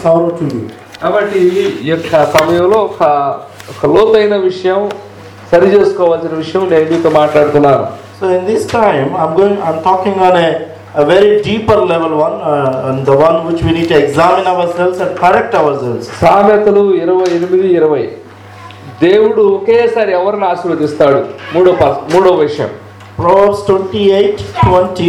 sorrow to you. కాబట్టి ఈ యొక్క సమయంలో ఒక ఒక లోతైన విషయం సరి చేసుకోవాల్సిన విషయం నేను మీతో మాట్లాడుతున్నాను So in this time, I'm going. I'm talking on a, a very deeper level one, uh, and the one which we need to examine ourselves and correct ourselves. సామెతలు ఇరవై ఎనిమిది ఇరవై దేవుడు ఒకేసారి ఎవరిని ఆశీర్వదిస్తాడు మూడో ప- మూడో విషయం Proverbs 28, 20.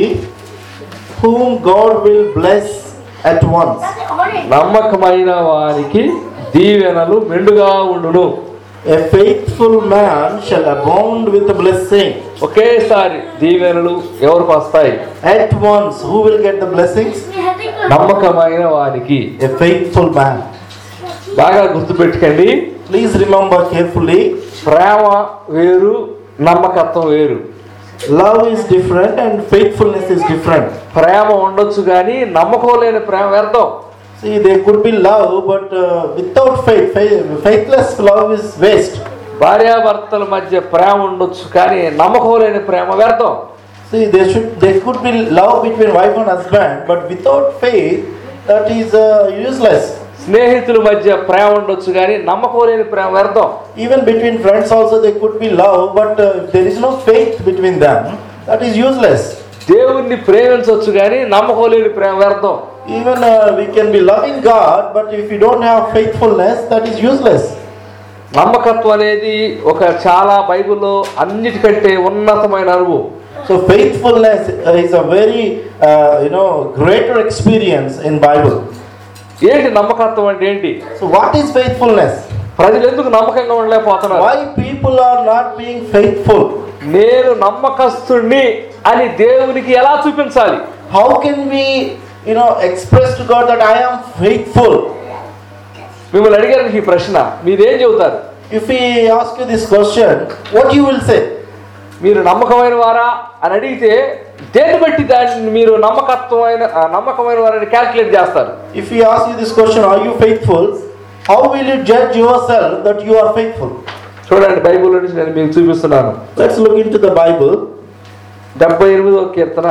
Whom God will bless at once. నమ్మకమైన వారికి దీవెనలు మెండుగా ఉండును A faithful man shall abound with the blessing. ఒకేసారి దీవెనలు ఎవరికి వస్తాయి At once, who will get the blessings? నమ్మకమైన వారికి A faithful man. బాగా గుర్తుపెట్టుకోండి Please remember carefully. ప్రేమ వేరు నమ్మకత్వం వేరు Love is different and faithfulness is different. ప్రేమ ఉండొచ్చు కానీ నమ్మకం లేని ప్రేమ వ్యర్థం See, there could be love, but uh, without faith, faith, faithless love is waste. భార్యాభర్తల మధ్య ప్రేమ ఉండొచ్చు కానీ నమ్మకం లేని ప్రేమ వ్యర్థం See, there should there could be love between wife and husband, but without faith, that is uh, useless. స్నేహితుల మధ్య ప్రేమ ఉండొచ్చు కానీ నమ్మకం లేని ప్రేమ వ్యర్థం Even between friends also there could be love, but uh, if there is no faith between them, that is useless. దేవుణ్ణి ప్రేమించవచ్చు కానీ నమ్మకం లేని ప్రేమ వ్యర్థం Even uh, we can be loving God, but if you don't have faithfulness, that is useless. నమ్మకత్వం అనేది ఒక చాలా బైబిల్లో అన్నిటికంటే ఉన్నతమైన అనుభవం So faithfulness uh, is a very uh, you know greater experience in Bible. ఏంటి నమ్మకత్వం అంటే ఏంటి So what is faithfulness? ప్రజలు ఎందుకు నమ్మకంగా ఉండలేకపోతున్నారు Why people are not being faithful? నేను నమ్మకస్తుణ్ణి అని దేవునికి ఎలా చూపించాలి How can we you know express to God that I am faithful? మిమ్మల్ని అడిగారు ఈ ప్రశ్న మీరేం చెబుతారు If we ask you this question, what you will say? మీరు నమ్మకమైన వారా అని అడిగితే దేన్ని బట్టి దాన్ని మీరు నమ్మకత్వమైన ఆ, నమ్మకమైన వారని క్యాల్కులేట్ చేస్తారు If we ask you this question, are you faithful? How will you judge yourself that you are faithful? చూడండి బైబిల్ నుంచి నేను మీకు చూపిస్తున్నాను Let's look into the Bible. డెబ్బై ఎనిమిదో కీర్తన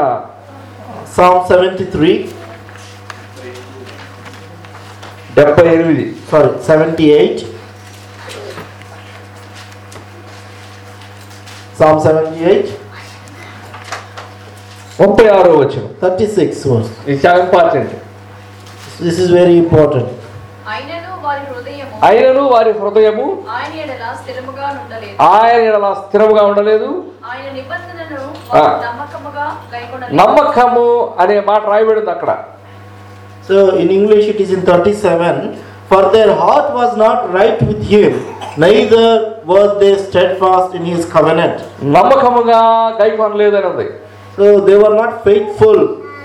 Psalm 73, డెబ్బై ఎనిమిది sorry, 78. Psalm 78, ముప్పై ఆరో వచ్చిన 36 verse. ఇది చాలా important This is very important. అయినను వారి హృదయము అయినను వారి హృదయము ఆయన ఎడల స్థిరముగా ఉండలేదు ఆయన ఎడల స్థిరముగా ఉండలేదు ఆయన నిబంధనను ఆ. వారు నమ్మకముగా కైకొనలేదు నమ్మకము అనే మాట రాయబడింది అక్కడ So in English it is in 37. For their heart was not right with him, neither were they steadfast in his covenant. నమ్మకముగా గైకొనలేదని ఉంది So they were not faithful.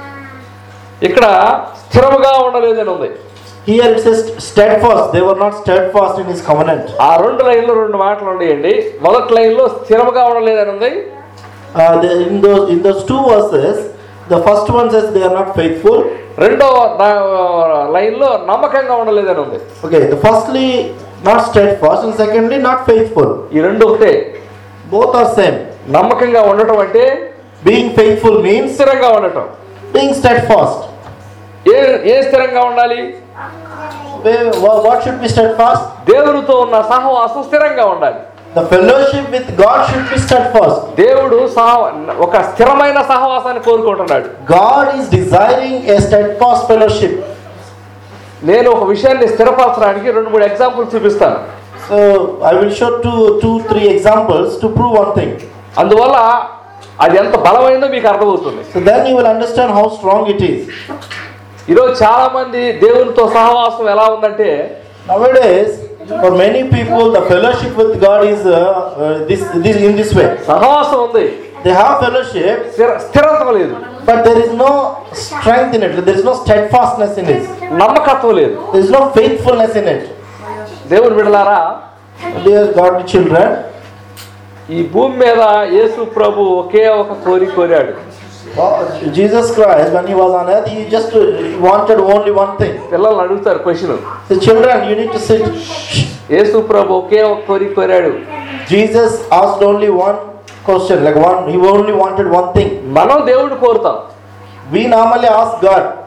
ఇక్కడ స్థిరముగా ఉండలేదని ఉంది Here it says steadfast. They were not steadfast in his covenant. ఆ రెండు లైన్లో రెండు మాటలు ఉన్నాయండి మొదటి లైన్లో స్థిరముగా ఉండలేదని ఉంది Uh, the, in those in those two verses, the first one says they are not faithful. రెండో దా- లైన్లో నమ్మకంగా ఉండలేదని ఉంది Okay, the firstly not steadfast and secondly not faithful. ఈ రెండు ఒకటే Both are same. నమ్మకంగా ఉండటం అంటే Being faithful means స్థిరంగా ఉండటం being steadfast. ఏ ఏ స్థిరంగా ఉండాలి Where- wha- What should be steadfast? దేవునితో ఉన్న సహవాసం స్థిరంగా ఉండాలి The fellowship with God should be steadfast. దేవుడు సహ ఒక స్థిరమైన సహవాసాన్ని కోరుకుంటున్నాడు God is desiring a steadfast fellowship. నేను ఒక విషయాన్ని స్థిరపరచడానికి రెండు మూడు ఎగ్జాంపుల్స్ చూపిస్తాను So I will show two, two, three examples to prove one thing. అందువల్ల అది ఎంత బలమైందో మీకు అర్థమవుతుంది So then you will understand how strong it is. ఈరోజు చాలా మంది దేవునితో సహవాసం ఎలా ఉందంటే Nowadays, for many people, the fellowship with God is uh, uh, this, this in this way. సహవాసం ఉంది They have fellowship, స్థిర స్థిరత్వం లేదు but there is no strength in it. There is no steadfastness in it. నమ్మకత్వం లేదు There is no faithfulness in it. దేవుని బిడలారా Dear godly children, ఈ భూమి మీద యేసు ప్రభు ఒకే ఒక కోరిక కోరాడు uh, Jesus Christ, when he was on earth, he just uh, wanted only one thing. పిల్లల్ని అడుగుతారు question The children, you need to sit. యేసు ప్రభు ఒకే ఒక కోరిక కోరాడు Jesus asked only one question, like one, he only wanted one thing. మనం దేవుడు కోరుతాం We normally ask God.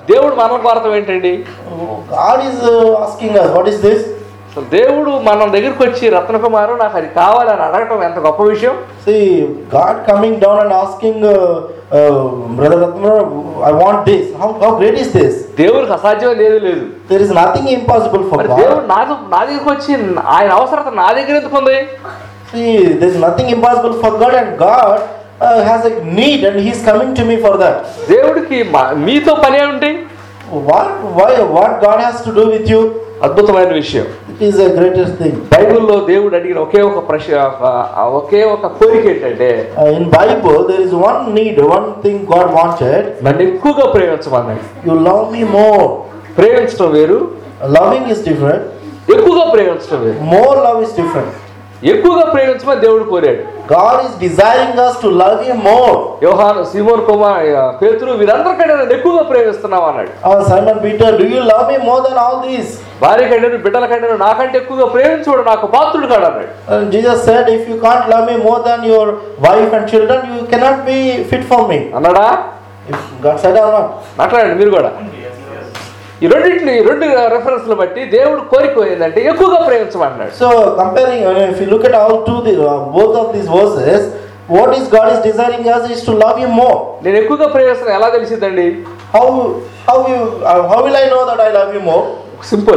దేవుడు మన భారతం ఏంటండి God is uh, asking us, what is this? అసలు దేవుడు మన దగ్గరికి వచ్చి రత్నకుమారు నాకు అది కావాలని అడగటం ఎంత గొప్ప విషయం See, God coming down and asking, uh, uh, Brother Ratna, I want this. How, how great is this? దేవుడికి అసాధ్యం ఏది లేదు There is nothing impossible for మరి God. దేవుడు నా నా దగ్గరికి వచ్చి ఆయన అవసరత నా దగ్గర ఎందుకు ఉంది See, there is nothing impossible for God, and God uh, has a need, and He is coming to me for that. దేవుడికి మా- మీతో పని ఏమిటి What, why, what God has to do with you? అద్భుతమైన విషయం It is the greatest thing. బైబిల్లో దేవుడు అడిగిన ఒకే ఒక ప్రశ్న ఒక- ఒకే ఒక కోరిక ఏంటంటే Uh, in Bible, there is one need, one thing God wanted. నన్ను ఎక్కువగా ప్రేమించమన్నాడు You love me more. ప్రేమించడం వేరు Loving is different. ఎక్కువగా ప్రేమించడం వేరు More love is different. ఎక్కువగా ప్రేమించమని దేవుడు కోరాడు God is desiring us to love Him more. యోహాను సీమోన్ కుమార్ పేతురు వీరందరికంటే నన్ను ఎక్కువగా ప్రేమిస్తున్నావు అన్నాడు Uh, Simon Peter, do you love me more than all these? భార్య కంటే బిడ్డల కంటే నాకంటే ఎక్కువగా ప్రేమించుడు నాకు పాత్రుడు కాడు అన్నాడు And Jesus said, if you can't love me more than your wife and children, you cannot be fit for me. అన్నాడా If God said or not. మాట్లాడండి మీరు కూడా ఈ రెండింటిని రెండు రెఫరెన్స్లు బట్టి దేవుడు కోరిక ఏంటంటే ఎక్కువగా ప్రేమించమన్నాడు So comparing, uh, if you look at all two, the, uh, both of these verses, what is God is desiring us is to love Him more. నేను ఎక్కువగా ప్రేమిస్తున్నా ఎలా తెలిసిందండి How how you uh, how will I know that I love Him more? Simple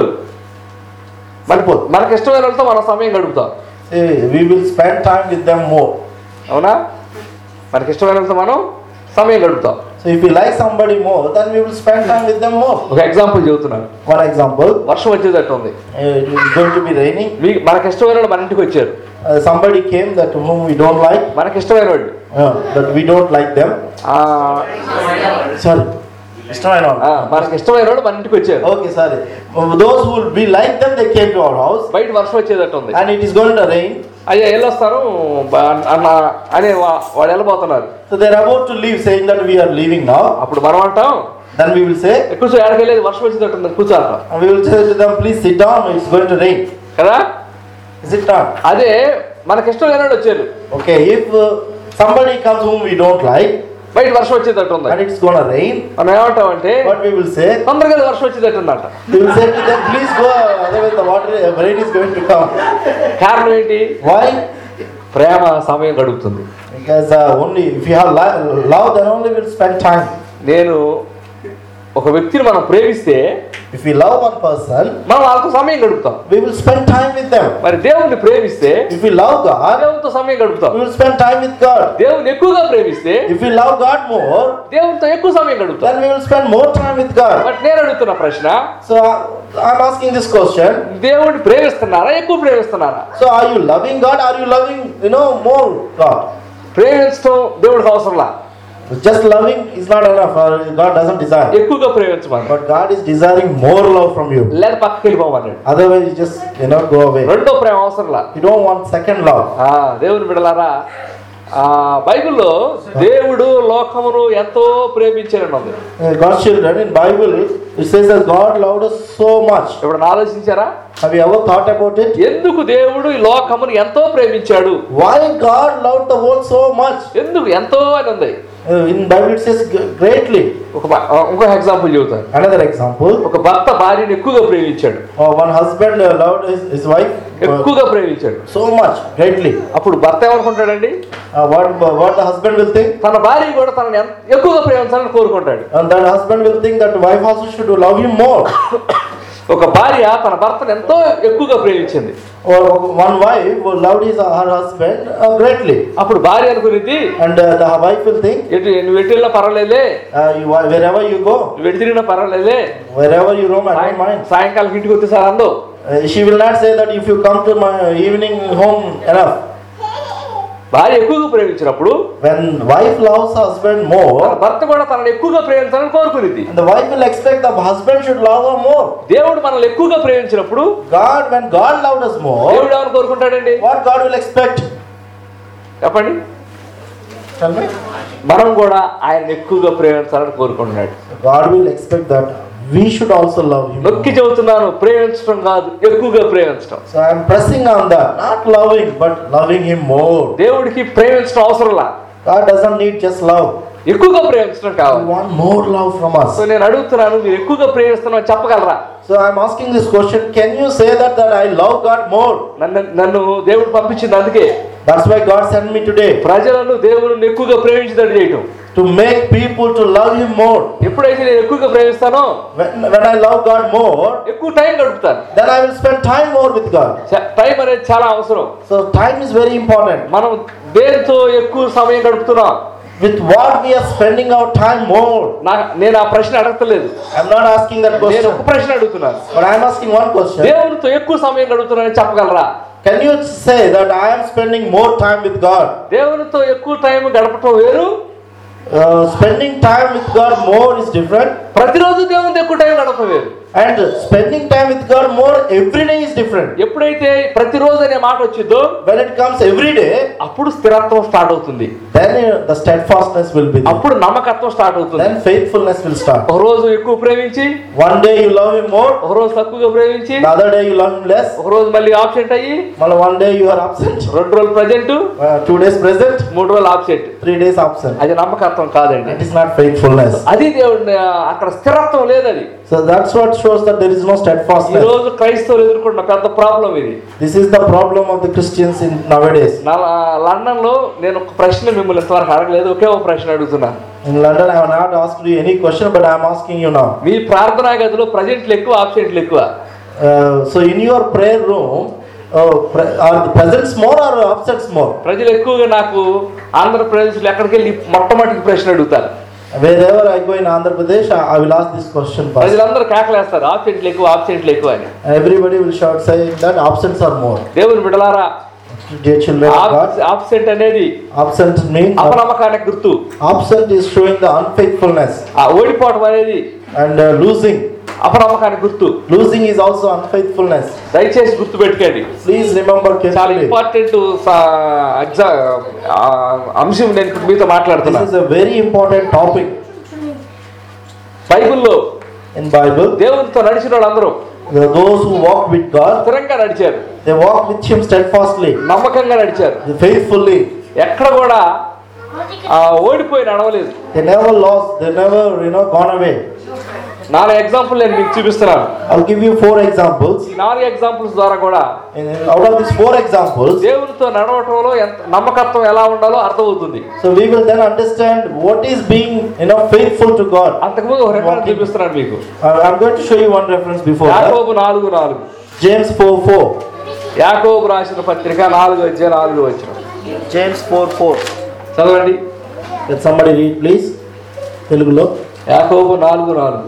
మన Simple. మనకి ఇష్టమైన వాళ్ళతో మనం సమయం గడుపుతాం See, we will spend time with them more. అవునా మనకి ఇష్టమైన వాళ్ళతో మనం సమయం గడుపుతాం So if we like somebody more, then we will spend time with them more. ఒక ఎగ్జాంపుల్ చెబుతున్నాను One example, వర్షం వచ్చేటట్టు ఉంది uh, it is going to be raining. మీ మనకి ఇష్టమైన వాళ్ళు మన ఇంటికి వచ్చారు Uh, somebody came that whom we don't like, మనకి ఇష్టమైన వాళ్ళు uh, that we don't like them. ఆ, Sorry, Mr. I know. ఆ, మనకి ఇష్టమైన వాళ్ళు మన ఇంటికి వచ్చారు Okay, sorry. Uh, Those who will be like them, they came to our house, బయట వర్షం వచ్చేటట్టు ఉంది and it is going to rain. అయ్యా వెళ్ళొస్తాను బా- అన్న అని వా- వాళ్ళు వెళ్ళిపోతున్నారు So they are about to leave, saying that we are leaving now. అప్పుడు మనం అంటాం Then we will say, కూర్చో ఎక్కడికి వెళ్ళేది వర్షం వచ్చేటట్టు ఉంది కూర్చో అంటాం and we will say to them, please sit down. It's going to rain. కదా Sit down. అదే మనకి ఇష్టం లేని వాళ్ళు వచ్చారు Okay, if uh, somebody comes whom we don't like, బయట వర్షం వచ్చేటట్టు ఉంది and it's going to rain, మనం ఏమంటాం అంటే what we will say? తొందరగా వర్షం వచ్చేటట్టు ఉందంట We will say to them, please go, otherwise the water, uh, rain is going to come. కారణం ఏంటి Why? ప్రేమ సమయం గడుపుతుంది Because uh, only if you have lo- love, then only we'll spend time. నేను ఒక వ్యక్తిని మనం ప్రేమిస్తే If we love one person, మనం వాళ్ళతో సమయం గడుపుతాం we will spend time with them. మరి దేవుణ్ణి ప్రేమిస్తే If we love God, దేవునితో సమయం గడుపుతాం we will spend time with God. దేవుని ఎక్కువగా ప్రేమిస్తే If we love God more, దేవునితో ఎక్కువ సమయం గడుపుతాం then we will spend more time with God. But నేను అడుగుతున్న ప్రశ్న So I- I'm asking this question. దేవుడిని ప్రేమిస్తున్నారా ఎక్కువ ప్రేమిస్తున్నారా So are you loving God? Are you loving, you know, more God? ప్రేమించడం దేవుడికి అవసరంలా Just loving is not enough. uh, God doesn't desire. ఎక్కువగా ప్రేమించమని But God is desiring more love from you. లేదా పక్కకి వెళ్ళిపోమన్నాడు Otherwise, you just, you know, go away. రెండో ప్రేమ అవసరంలా You don't want second love. ఆ, దేవుని బిడలారా ఆ, బైబిల్లో దేవుడు లోకమును ఎంతో ప్రేమించారని ఉంది Uh, God's children in Bible, it says that God loved us so much. ఇప్పుడు ఆలోచించారా Have you ever thought about it? ఎందుకు దేవుడు ఈ లోకమును ఎంతో ప్రేమించాడు Why God loved the world so much? ఎందుకు ఎంతో అని ఉంది Uh, in Bible it says g- greatly. ఒక బ- ఆ, ఇంకో ఎగ్జాంపుల్ చెబుతాను Another example, ఒక భర్త భార్యను ఎక్కువగా ప్రేమించాడు uh, one husband uh, loved his, his wife uh, ఎక్కువగా ప్రేమించాడు so much, greatly. అప్పుడు భర్త ఏమనుకుంటాడండి Uh, what, what the husband will think? తన భార్య కూడా తనని ఎంత- ఎక్కువగా ప్రేమించాలని కోరుకుంటాడు And that husband will think that wife also should love him more. ఒక భార్య తన భర్తను ఎంతో ఎక్కువగా ప్రేమించింది Or one wife who loved his, her husband uh, greatly. అప్పుడు భార్య అనుకునేది And uh, the wife will think, ఎటు నువ్వు ఎటు వెళ్ళినా పర్వాలేదే uh, you, wherever you go, నువ్వు ఎటు తిరిగినా పర్వాలేదే wherever you roam, I don't సాయం- mind. సాయంకాలం ఇంటికి వచ్చేసారి అందో Uh, she will not say that if you come to my evening home enough. భార్య ఎక్కువగా ప్రేమించినప్పుడు When wife loves husband తన more, భర్త కూడా తనని ఎక్కువగా ప్రేమించాలని కోరుకునేది and the wife will expect the husband should love her more. దేవుడు మనల్ని ఎక్కువగా ప్రేమించినప్పుడు God, when God loved us more, దేవుడు ఏమని కోరుకుంటాడండి what God will expect? చెప్పండి Tell me. మనం కూడా ఆయన ఎక్కువగా ప్రేమించాలని కోరుకుంటున్నాడు God will expect that we should also love Him. నొక్కి చెబుతున్నాను ప్రేమించడం కాదు ఎక్కువగా ప్రేమించడం So I am pressing on that, not loving, but loving Him more. దేవుడికి ప్రేమించడం అవసరంలా God doesn't need just love. ఎక్కువగా ప్రేమించడం You కావాలి want more love from us. So నేను అడుగుతున్నాను మీరు ఎక్కువగా ప్రేమిస్తున్నావు చెప్పగలరా So I'm asking this question. Can you say that that I love God more? నన్ను నన్ను దేవుడు పంపించింది అందుకే That's why God sent me today ప్రజలను దేవుడిని ఎక్కువగా ప్రేమించినట్టు చేయటం to make people to love Him more. ఎప్పుడైతే నేను ఎక్కువగా ప్రేమిస్తానో When, when I love God more, ఎక్కువ టైం గడుపుతాను then I will spend time more with God. చ- టైం అనేది చాలా అవసరం So time is very important. మనం దేనితో ఎక్కువ సమయం గడుపుతున్నాం With what we are spending our time more. నా నేను ఆ ప్రశ్న అడగలేదు I'm not asking that నేను question, ఒక ప్రశ్న అడుగుతున్నాను but I'm asking one question. దేవునితో ఎక్కువ సమయం గడుపుతున్నానని చెప్పగలరా Can you say that I am spending more time with God? దేవునితో ఎక్కువ టైం గడపటం వేరు Uh, spending time with God more is different, ప్రతిరోజు దేవునితో ఎక్కువ టైం గడపటం వేరు and spending time with God more every day is different. ఎప్పుడైతే ప్రతిరోజు అనే మాట వచ్చిందో When it comes every day, అప్పుడు స్థిరత్వం స్టార్ట్ అవుతుంది then uh, the steadfastness will be there. అప్పుడు నమ్మకత్వం స్టార్ట్ అవుతుంది Then faithfulness will start. ఒక రోజు ఎక్కువ ప్రేమించి One day you love Him more, ఒక రోజు తక్కువగా ప్రేమించి the other day you love Him less, ఒక రోజు మళ్ళీ ఆబ్సెంట్ అయ్యి well, one day you are absent, రెండు రోజులు present uh, two days present, మూడు రోజులు ఆబ్సెంట్ three days absent. అది నమ్మకత్వం కాదండి That is not faithfulness. అది దేవుడి అక్కడ స్థిరత్వం లేదు అది So that's what shows that there is no ఈ steadfastness. రోజు క్రైస్తవులు ఎదుర్కొంటున్న పెద్ద ప్రాబ్లం ఇది This is the problem of the Christians in nowadays. నా లండన్ లో నేను ఒక ప్రశ్న మిమ్మల్ని ఇంతవరకు అడగలేదు ఒకే ఒక ప్రశ్న అడుగుతున్నా In London, I have not asked you any question, but I am asking you now. మీ ప్రార్థనా గదిలో ప్రజెంట్లు ఎక్కువ ఆబ్సెంట్లు ఎక్కువ Uh, so in your prayer room, uh, pre- are the presents more or absents more? ప్రజలు ఎక్కువగా నాకు ఆంధ్రప్రదేశ్లో ఎక్కడికి వెళ్ళి మొట్టమొదటి ప్రశ్న అడుగుతారు Wherever I go in Andhra Pradesh, I I will ask this question first. ప్రజలందరూ కేకలేస్తారు ఆబ్సెంట్లు ఎక్కువ ఆబ్సెంట్లు ఎక్కువ అని Everybody will shout saying that absents are more. దేవుని బిడలారా Dear children of God, absent అనేది absent means అపనమ్మకానికి గుర్తు absent is showing the unfaithfulness ఆ ఓడిపోవటం అనేది and uh, losing. అపనమ్మకానికి గుర్తు Losing is also unfaithfulness. దయచేసి గుర్తు పెట్టుకోండి Please remember చాలా carefully. ఇంపార్టెంట్ ఎగ్జా అంశం నేను ఇప్పుడు మీతో మాట్లాడుతున్నా This is a very important topic బైబిల్లో in Bible. దేవునితో నడిచిన వాళ్ళందరూ The- Those who walk with God, స్థిరంగా నడిచారు they walk with Him steadfastly, నమ్మకంగా నడిచారు faithfully. ఎక్కడ కూడా ఆ, ఓడిపోయి నడవలేదు They never lost. They never, you know, gone away. నాలుగు ఎగ్జాంపుల్ నేను మీకు చూపిస్తున్నాను I'll give you four examples. ఈ నాలుగు ఎగ్జాంపుల్స్ ద్వారా కూడా And out of these four examples, దేవునితో నడవటంలో ఎంత నమ్మకత్వం ఎలా ఉండాలో అర్థమవుతుంది so we will then understand what is being, you know, faithful to God. అంతకుముందు ఒక రెఫరెన్స్ చూపిస్తున్నాను మీకు Uh, I'm going to show you one reference before that. యాకోబు నాలుగు నాలుగు James 4 4. యాకోబు రాసిన పత్రిక నాలుగు వచ్చే నాలుగు వచ్చిన James 4 4. చదవండి Let somebody read, please. తెలుగులో యాకోబు నాలుగు నాలుగు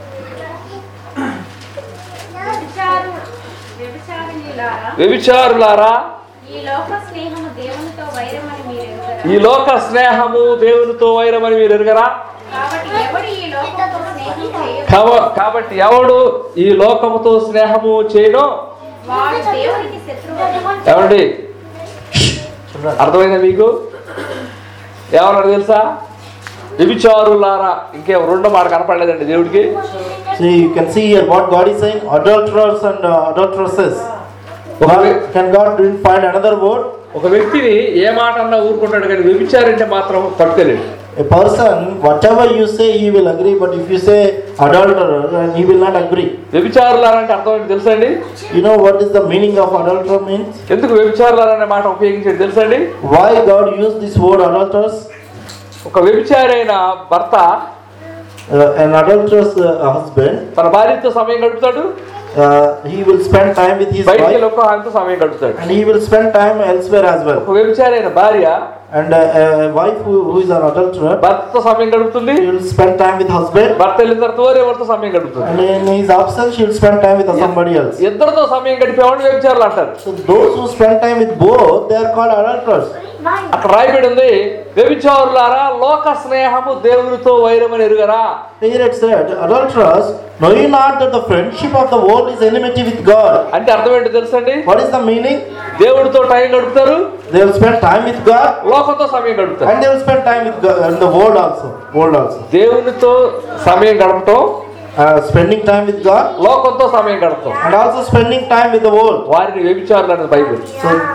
వ్యభిచారు వ్యభిచారిణులారా, వ్యభిచారులారా ఈ లోక స్నేహము దేవునితో వైరమని మీరు ఎరుగరా? ఈ లోక స్నేహము దేవునితో వైరమని మీరు ఎరుగరా కాబట్టి ఎవడు ఈ లోకంతో స్నేహం చేయడు కాబ- కాబట్టి ఎవడు ఈ లోకముతో స్నేహము చేయడం వాడు దేవునికి శత్రువు ఏమండి అర్థమైందా మీకు ఏమన్నాడు తెలుసా వ్యభిచారులారా ఇంకే రెండో మాట కనపడలేదండి దేవుడికి See, you can see here what God is saying adulterers and uh, adulteresses. God, can God didn't find another word? ఒక వ్యక్తిని ఏ మాట అన్నా ఊరుకుంటాడు కానీ వ్యభిచారంటే మాత్రం పట్టుకోలేడు A person, whatever you say, he will agree, but if you say adulterer, then he will not agree. వ్యభిచారులారంటే అర్థం ఏంటి తెలుసండి You know what is the meaning of adulterer means? ఎందుకు వ్యభిచారులారనే మాట ఉపయోగించేది తెలుసండి Why God used this word adulterers? ఒక వ్యభిచారైన భర్త Uh, an adulterous uh, husband, తన భార్యతో సమయం గడుపుతాడు uh, he will spend time with his బయటికి wife ఒక ఆమెతో సమయం గడుపుతాడు and he will spend time elsewhere as well. ఒక వ్యభిచారైన భార్య And uh, a wife who, who is an adulterer, భర్తతో సమయం గడుపుతుంది she will spend time with husband భర్త వెళ్ళిన తర్వాత వేరే ఎవరితో సమయం గడుపుతుంది and in his absence she will spend time with somebody else. ఇద్దరితో సమయం గడిపేవాడిని వ్యభిచారులు అంటారు So those who spend time with both, they are called adulterers. అక్కడ రాయబడి ఉంది వ్యభిచారులారా లోక స్నేహము దేవునితో వైరమని ఎరుగరా Here it said, adulterers, know ye not that the friendship of the world is enmity with God? అంటే అర్థం ఏంటో తెలుసండి What is the meaning? దేవుడితో టైం గడుపుతారు They will spend time with God లోకంతో సమయం గడుపుతారు and they will spend time with God and the world also. World also. దేవునితో సమయం గడపటం Uh, spending time with God లోకంతో సమయం గడపటం and also spending time with the world. వారిని వ్యభిచారులు అనేది Bible So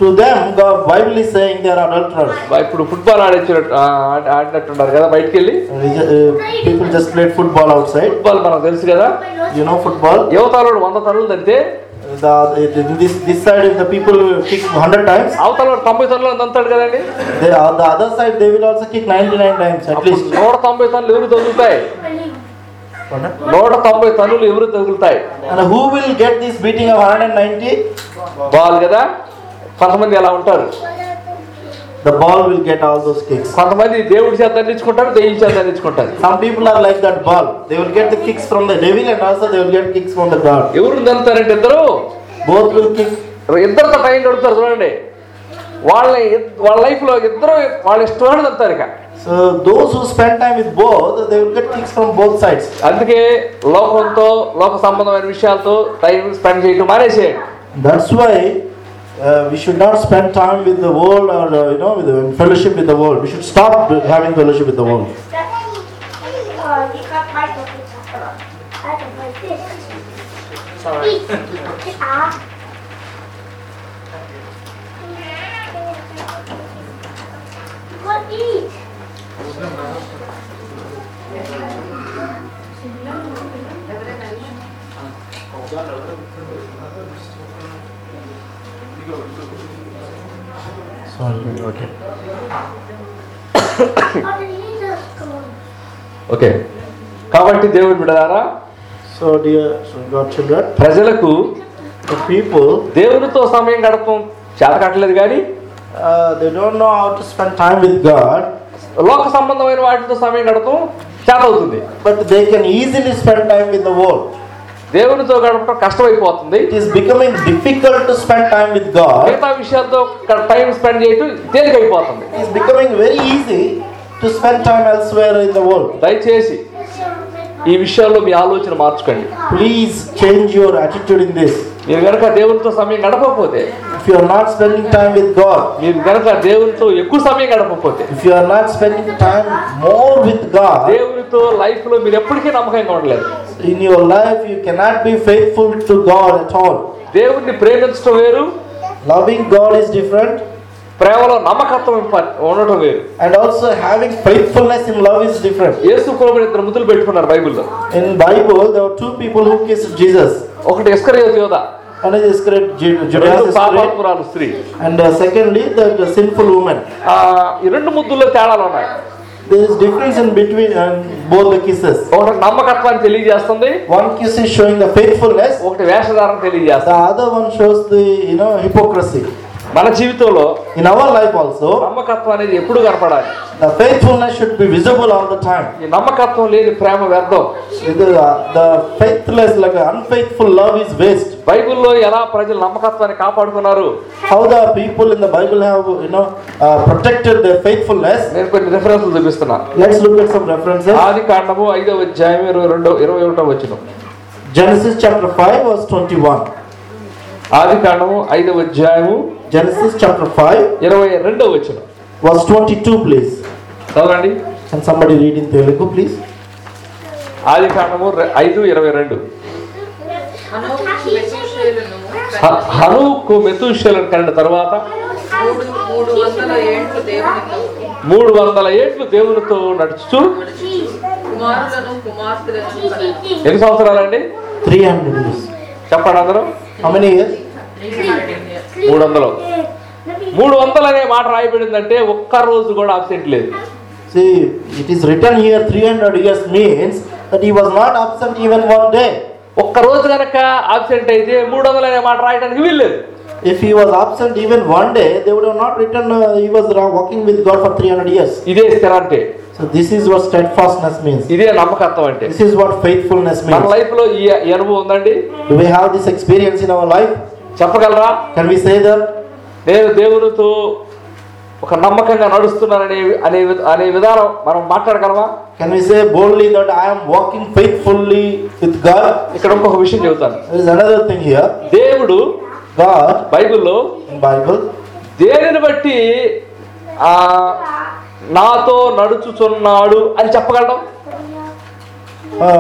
To them, God Bible is saying they are adulterers. బా- ఇప్పుడు football ఆడించినట్టు ఆ, ఆడి- ఆడినట్టున్నారు కదా బయటికి వెళ్ళి Uh, people just played football outside. Football మనకు తెలుసు కదా You know football. యువతలో వంద తనులు తంటే The, this, this side, if the people kick 100 times, అవతల తొంభై తనులు తంతాడు కదండి they, on the other side they will also kick 99 times at least. నూట తొంభై తనులు ఎవరు తగులుతాయి నూట తొంభై తనులు ఎవరు తగులుతాయి And who will get this beating of 190? Ball కదా కొంతమంది ఎలా ఉంటారు The ball will get all those kicks. కొంతమంది దేవుడి చేత దండించుకుంటారు దేవుడి చేత దండించుకుంటారు Some people are like that ball. They will get the kicks from the devil and also they will get kicks from the God. ఎవరు దంతారంటే ఇద్దరు Both will kick. ఇద్దరితో time గడుపుతారు చూడండి వాళ్ళ ఇద్- వాళ్ళ లైఫ్ లో ఇద్దరు వాళ్ళ ఇష్టమైన దంతారు ఇక So those who spend time with both, they will get kicks from both sides. అందుకే లోకంతో లోక సంబంధమైన విషయాలతో టైం స్పెండ్ చేయడం మానేసేయండి That's why uh, we should not spend time with the world or uh, you know with the fellowship with the world. We should stop having fellowship with the world. What eat? Sorry. Okay. Okay కాబట్టి దేవుడు బిడదారా So dear so God children, ప్రజలకు the people దేవునితో సమయం గడపడం చేత కట్టలేదు కానీ uh, they don't know how to spend time with God, లోక సంబంధమైన వాటితో సమయం గడపడం చేత అవుతుంది but they can easily spend time with the world. దేవునితో గడపడం కష్టమైపోతుంది It is becoming difficult to spend time with God. మిగతా విషయాలతో టైం స్పెండ్ చేయటం తేలికైపోతుంది It is becoming very easy to spend time elsewhere in the world. దయచేసి ఈ విషయాల్లో మీ ఆలోచన మార్చుకోండి Please change your attitude in this. మీరు కనుక దేవునితో సమయం గడపకపోతే If you are not spending time with God, మీరు కనుక దేవునితో ఎక్కువ సమయం గడపకపోతే if you are not spending time more with God, దేవునితో లైఫ్ లో మీరు ఎప్పటికీ నమ్మకంగా ఉండలేదు in your life you cannot be faithful to God at all. దేవుణ్ణి ప్రేమించడం వేరు Loving God is different, ప్రేమలో నమ్మకత్వం ఇంప- ఉండటం వేరు and also having faithfulness in love is different. యేసు ప్రభుని ఇద్దరు ముద్దులు పెట్టుకున్నారు బైబిల్లో In Bible, there were two people who kissed Jesus. ఒకటి ఇస్కరియోతు యోధ One is Iscariot, Ju- Judas రెండు Iscariot, పాపాత్మురాలు స్త్రీ and uh, secondly, the, the sinful woman. ఆ, ఈ రెండు ముద్దుల్లో తేడాలు ఉన్నాయి There is difference in between uh, both the kisses. ఒకటి నమ్మకత్వాన్ని తెలియజేస్తుంది One kiss is showing the faithfulness, ఒకటి వేషధారణ the తెలియజేస్తుంది other one shows the you know hypocrisy. మన జీవితంలో In our life also, నమ్మకత్వం అనేది ఎప్పుడు కనపడాలి the faithfulness should be visible all the time. ఈ నమ్మకత్వం లేని ప్రేమ వ్యర్థం The, the faithless, like unfaithful love is waste. బైబిల్లో ఎలా ప్రజలు నమ్మకత్వాన్ని కాపాడుకున్నారు How the people in the Bible have you know uh, protected their faithfulness. నేను కొన్ని రిఫరెన్స్లు చూపిస్తున్నా Let's look at some references. ఆది కాండము ఐదవ అధ్యాయం ఇరవై రెండో ఇరవై ఒకటో వచ్చిన Genesis chapter 5 verse 21. ఆది కాండము ఐదవ అధ్యాయము Genesis chapter 5 ఇరవై రెండో వచ్చిన verse 22 please. చదవండి Can somebody read in Telugu please? ఆది కాండము రె- ఐదు ఇరవై రెండు హనోకు మెతూషేలును హ- హనుకు మెతుషలను కనిన తర్వాత మూడు మూడు వందల ఏండ్లు దేవునితో మూడు వందల ఏట్లు దేవునితో నడుచుచు కుమారులను కుమార్తెలను కనెను. ఎన్ని సంవత్సరాలండి 300 years. చెప్పండి అందరూ How many years? మూడు వందలు మూడు వందలు అనే మాట రాయబడిందంటే ఒక్క రోజు కూడా అబ్సెంట్ లేదు See, it is written here 300 years means that he was not absent even one day. ఒక్క రోజు కనుక అబ్సెంట్ అయితే మూడు వందలు అనే మాట రాయడానికి వీల్లేదు If he was absent even one day, they would have not written uh, he was ra- walking with God for 300 years. ఇదే స్థిర అంటే So this is what steadfastness means. ఇదే నమ్మకత్వం అంటే This is what faithfulness మన means. Life లో ఈ ఈ అనుభవం ఉందండి Do we have this experience in our life? చెప్పగలరా Can we say that? నేను దేవునితో ఒక నమ్మకంగా నడుస్తున్నాననే అనే వి- అనే విధానం మనం మాట్లాడగలమా Can we say boldly that I am walking faithfully with God? ఇక్కడ ఇంకొక విషయం చెబుతాను There is another thing here. దేవుడు God బైబిల్లో in Bible, దేనిని బట్టి ఆ నాతో నడుచుచున్నాడు అని చెప్పగలడం uh,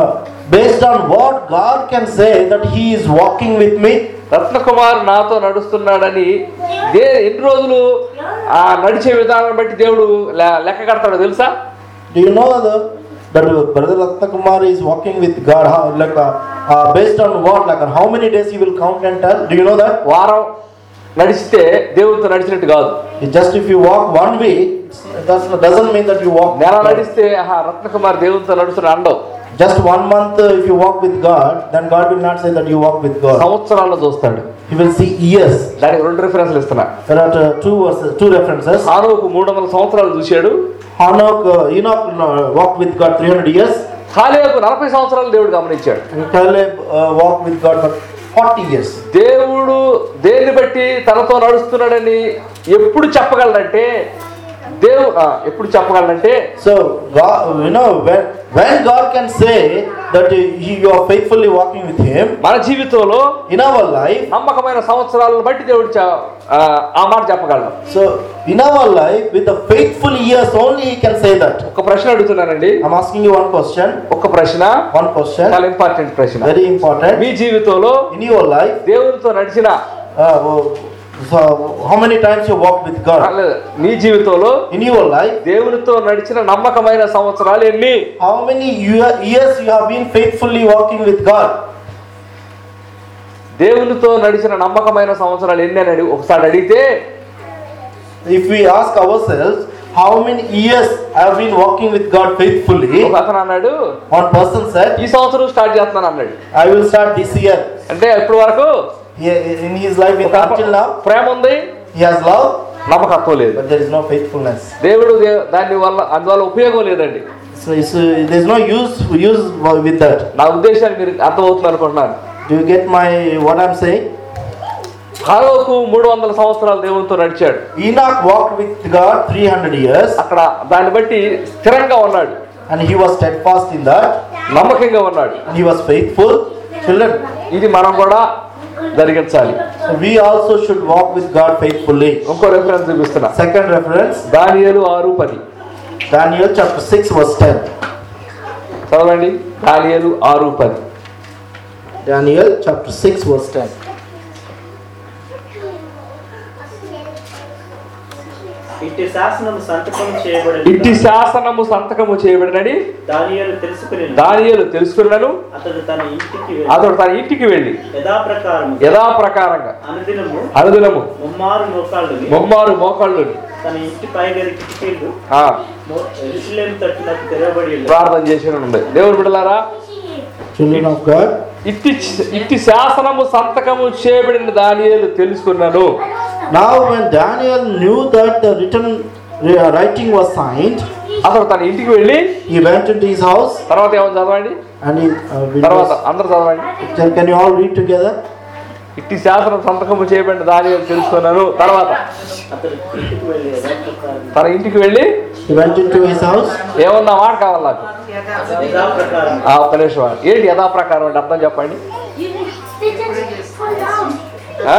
based on what God can say that He is walking with me. Ratnakumar నాతో నడుస్తున్నాడని దే ఎన్ని రోజులు ఆ నడిచే విధానం బట్టి దేవుడు లె- లెక్క కడతాడో తెలుసా Do you know the, that Brother Ratna Kumar is walking with God? How, like uh, uh, based on what? Like uh, how many days he will count and tell? Do you know that? వారం నడిచితే దేవుడితో నడిచినట్టు కాదు It's just if you walk one week, it does, doesn't mean that you walk. నెల నడిస్తే ఆహా రత్నకుమార్ దేవుడితో నడుస్తున్న అండవు Just one month, uh, if you walk with God, then God will not say that you walk with God. సంవత్సరాల్లో చూస్తాడు He will see years. దానికి రెండు రిఫరెన్స్లు ఇస్తున్నా There are uh, two verses, two references. హానోకు మూడు వందల సంవత్సరాలు చూశాడు Enoch, uh, Enoch uh, walked with God 300 years, కాలేకు నలభై సంవత్సరాలు దేవుడు గమనించాడు and Caleb uh, walked with God for 40 years. దేవుడు దేన్ని బట్టి తనతో నడుస్తున్నాడని ఎప్పుడు చెప్పగలడంటే దేవు ఆ, ఎప్పుడు చెప్పగలడంటే So, God, you know, when, when God can say that uh, he, you are faithfully walking with Him, మన జీవితంలో in our life, నమ్మకమైన సంవత్సరాలను బట్టి దేవుడు చ- ఆ, ఆ మాట చెప్పగలడు so in our life, with the faithful years only He can say that. ఒక ప్రశ్న అడుగుతున్నానండి I'm asking you one question, ఒక ప్రశ్న one question, చాలా ఇంపార్టెంట్ ప్రశ్న very important. మీ జీవితంలో In your life, దేవునితో నడిచిన uh, so how many times you walked with ఆ, God? లేదు, నీ జీవితంలో In your life, దేవునితో నడిచిన నమ్మకమైన సంవత్సరాలు ఎన్ని how many year- years you have been faithfully walking with God? దేవునితో నడిచిన నమ్మకమైన సంవత్సరాలు ఎన్ని అని అడిగి ఒకసారి అడిగితే If we ask ourselves, how many years I have been walking with God faithfully? ఒక అతను అన్నాడు One person said, ఈ సంవత్సరం స్టార్ట్ చేస్తున్నాను అన్నాడు I will start this year. అంటే ఇప్పటి వరకు He, in his life, ఒక until now, ప్రేమ ఉంది he has love, నమ్మకత్వం లేదు but there is no faithfulness. దేవుడు దే- దాని వల్ల అందువల్ల ఉపయోగం లేదండి So it's, uh, there is no use use with that. నా ఉద్దేశాన్ని మీరు అర్థమవుతుంది అనుకుంటున్నాను Do you get my what I'm saying? హాలోకు మూడు వందల సంవత్సరాలు దేవునితో నడిచాడు Enoch walked with God 300 years, అక్కడ దాన్ని బట్టి స్థిరంగా ఉన్నాడు and he was steadfast in that, నమ్మకంగా ఉన్నాడు and he was faithful. Children, ఇది మనం కూడా జరిగించాలి so we also should walk with God faithfully. ఇంకో రెఫరెన్స్ చూపిస్తున్నా Second reference, దానియేలు ఆరు పది Daniel chapter 6, verse 10. చదవండి దానియేలు ఆరు పది Daniel chapter 6, verse 10. ఇట్టి శాసనం సంతకం చేయబడి ఇట్టి శాసనము సంతకము చేయబడినని దానియేలు తెలుసుకుని దానియేలు తెలుసుకున్నాను అతడు తన ఇంటికి వెళ్ళి అతడు తన ఇంటికి వెళ్ళి యథాప్రకారం యథాప్రకారంగా అనుదినము అనుదినము ముమ్మారు నోకాళ్ళుని మొమ్మారు మోకాళ్ళు తన ఇంటి పైగలి కిటికీలు ఆ, ఎరుసలేం తట్టు నాకు తెరవబడి ఉన్నవి. ప్రార్థన చేసి ఉంది దేవుడు బిడ్డలారా Children of God, ఇట్టి ఇట్టి శాసనము సంతకము చేయబడిన దానియేలు తెలుసుకున్నాను now when Daniel knew that the written uh, writing was signed, అతడు తన ఇంటికి వెళ్ళి he went into his house తర్వాత ఏమని చదవండి and he. Uh, we తర్వాత was- అందరు చదవండి can, can you all read together? ఇట్టి శాసనం సంతకము చేయబడిన దానియేలు తెలుసుకున్నాను తర్వాత అతడు ఇంటికి వెళ్ళి యథాప్రకారం తన ఇంటికి వెళ్ళి He went into his house. ఏమన్నా మాట కావాలి నాకు యథాప్రకారం ఆ ఒక్క నిమిషం ఆగు. ఏంటి యథాప్రకారం అంటే అర్థం చెప్పండి ఆ?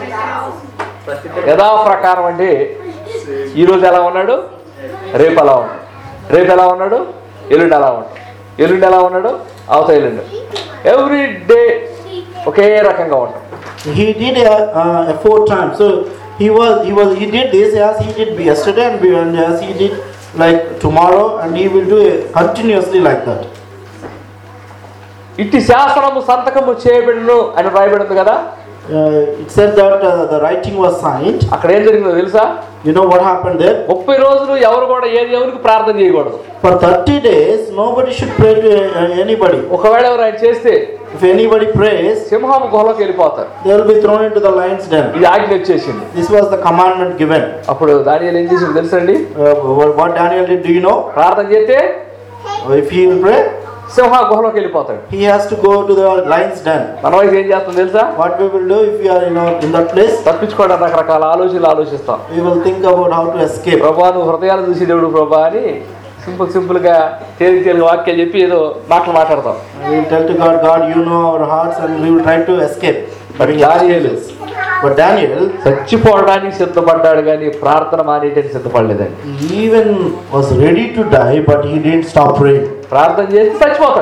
యథాప్రకారం అంటే ఈరోజు ఎలా ఉన్నాడు రేపు ఎలా ఉన్నాడు రేపు ఎలా ఉన్నాడు ఎల్లుండి ఎలా ఉన్నాడు ఎల్లుండి ఎలా ఉన్నాడు అవత ఎల్లుండి ఎవ్రీ డే ఒకే రకంగా ఉంటాడు He did a, uh, a four times. So he was he was he did this as he did yesterday and be- and as he did like tomorrow and he will do it continuously like that. ఇట్టి శాసనము సంతకము చేయబడిను అని రాయబడింది కదా Uh, it said that uh, the writing was signed. అక్కడ ఏం జరిగిందో తెలుసా You know what happened there? ముప్పై రోజులు ఎవరు కూడా ఏ దేవునికి ప్రార్థన చేయకూడదు For 30 days, nobody should pray to uh, anybody. ఒకవేళ ఎవరు ఆయన చేస్తే If anybody prays, సింహం గుహలోకి వెళ్ళిపోతారు they will be thrown into the lion's den. ఇది ఆజ్ఞ వచ్చేసింది This was the commandment given. అప్పుడు దానియేలు ఏం చేసింది తెలుసండి Uh, what what Daniel did, do you know? ప్రార్థన చేస్తే If he will pray, సింహ గుహలోకి వెళ్ళిపోతాడు he has to go to the lion's den. మన వయసు ఏం చేస్తుంది తెలుసా What we will do if we are in, our, in that place, తప్పించుకోవడానికి రకరకాల ఆలోచనలు ఆలోచిస్తాం we will think about how to escape. ప్రభా నువ్వు హృదయాలు చూసి దేవుడు ప్రభా అని సింపుల్ సింపుల్ గా తేలిక తేలిక వాక్యాలు చెప్పి ఏదో మాటలు మాట్లాడతాం We will tell to God, God, you know our hearts, and we will try to escape. But దానియేలు But Daniel చచ్చిపోవడానికి సిద్ధపడ్డాడు కానీ ప్రార్థన మానేయడానికి సిద్ధపడలేదండి even was ready to die, but he didn't stop praying. ప్రార్థన చేసి చచ్చిపోతాడు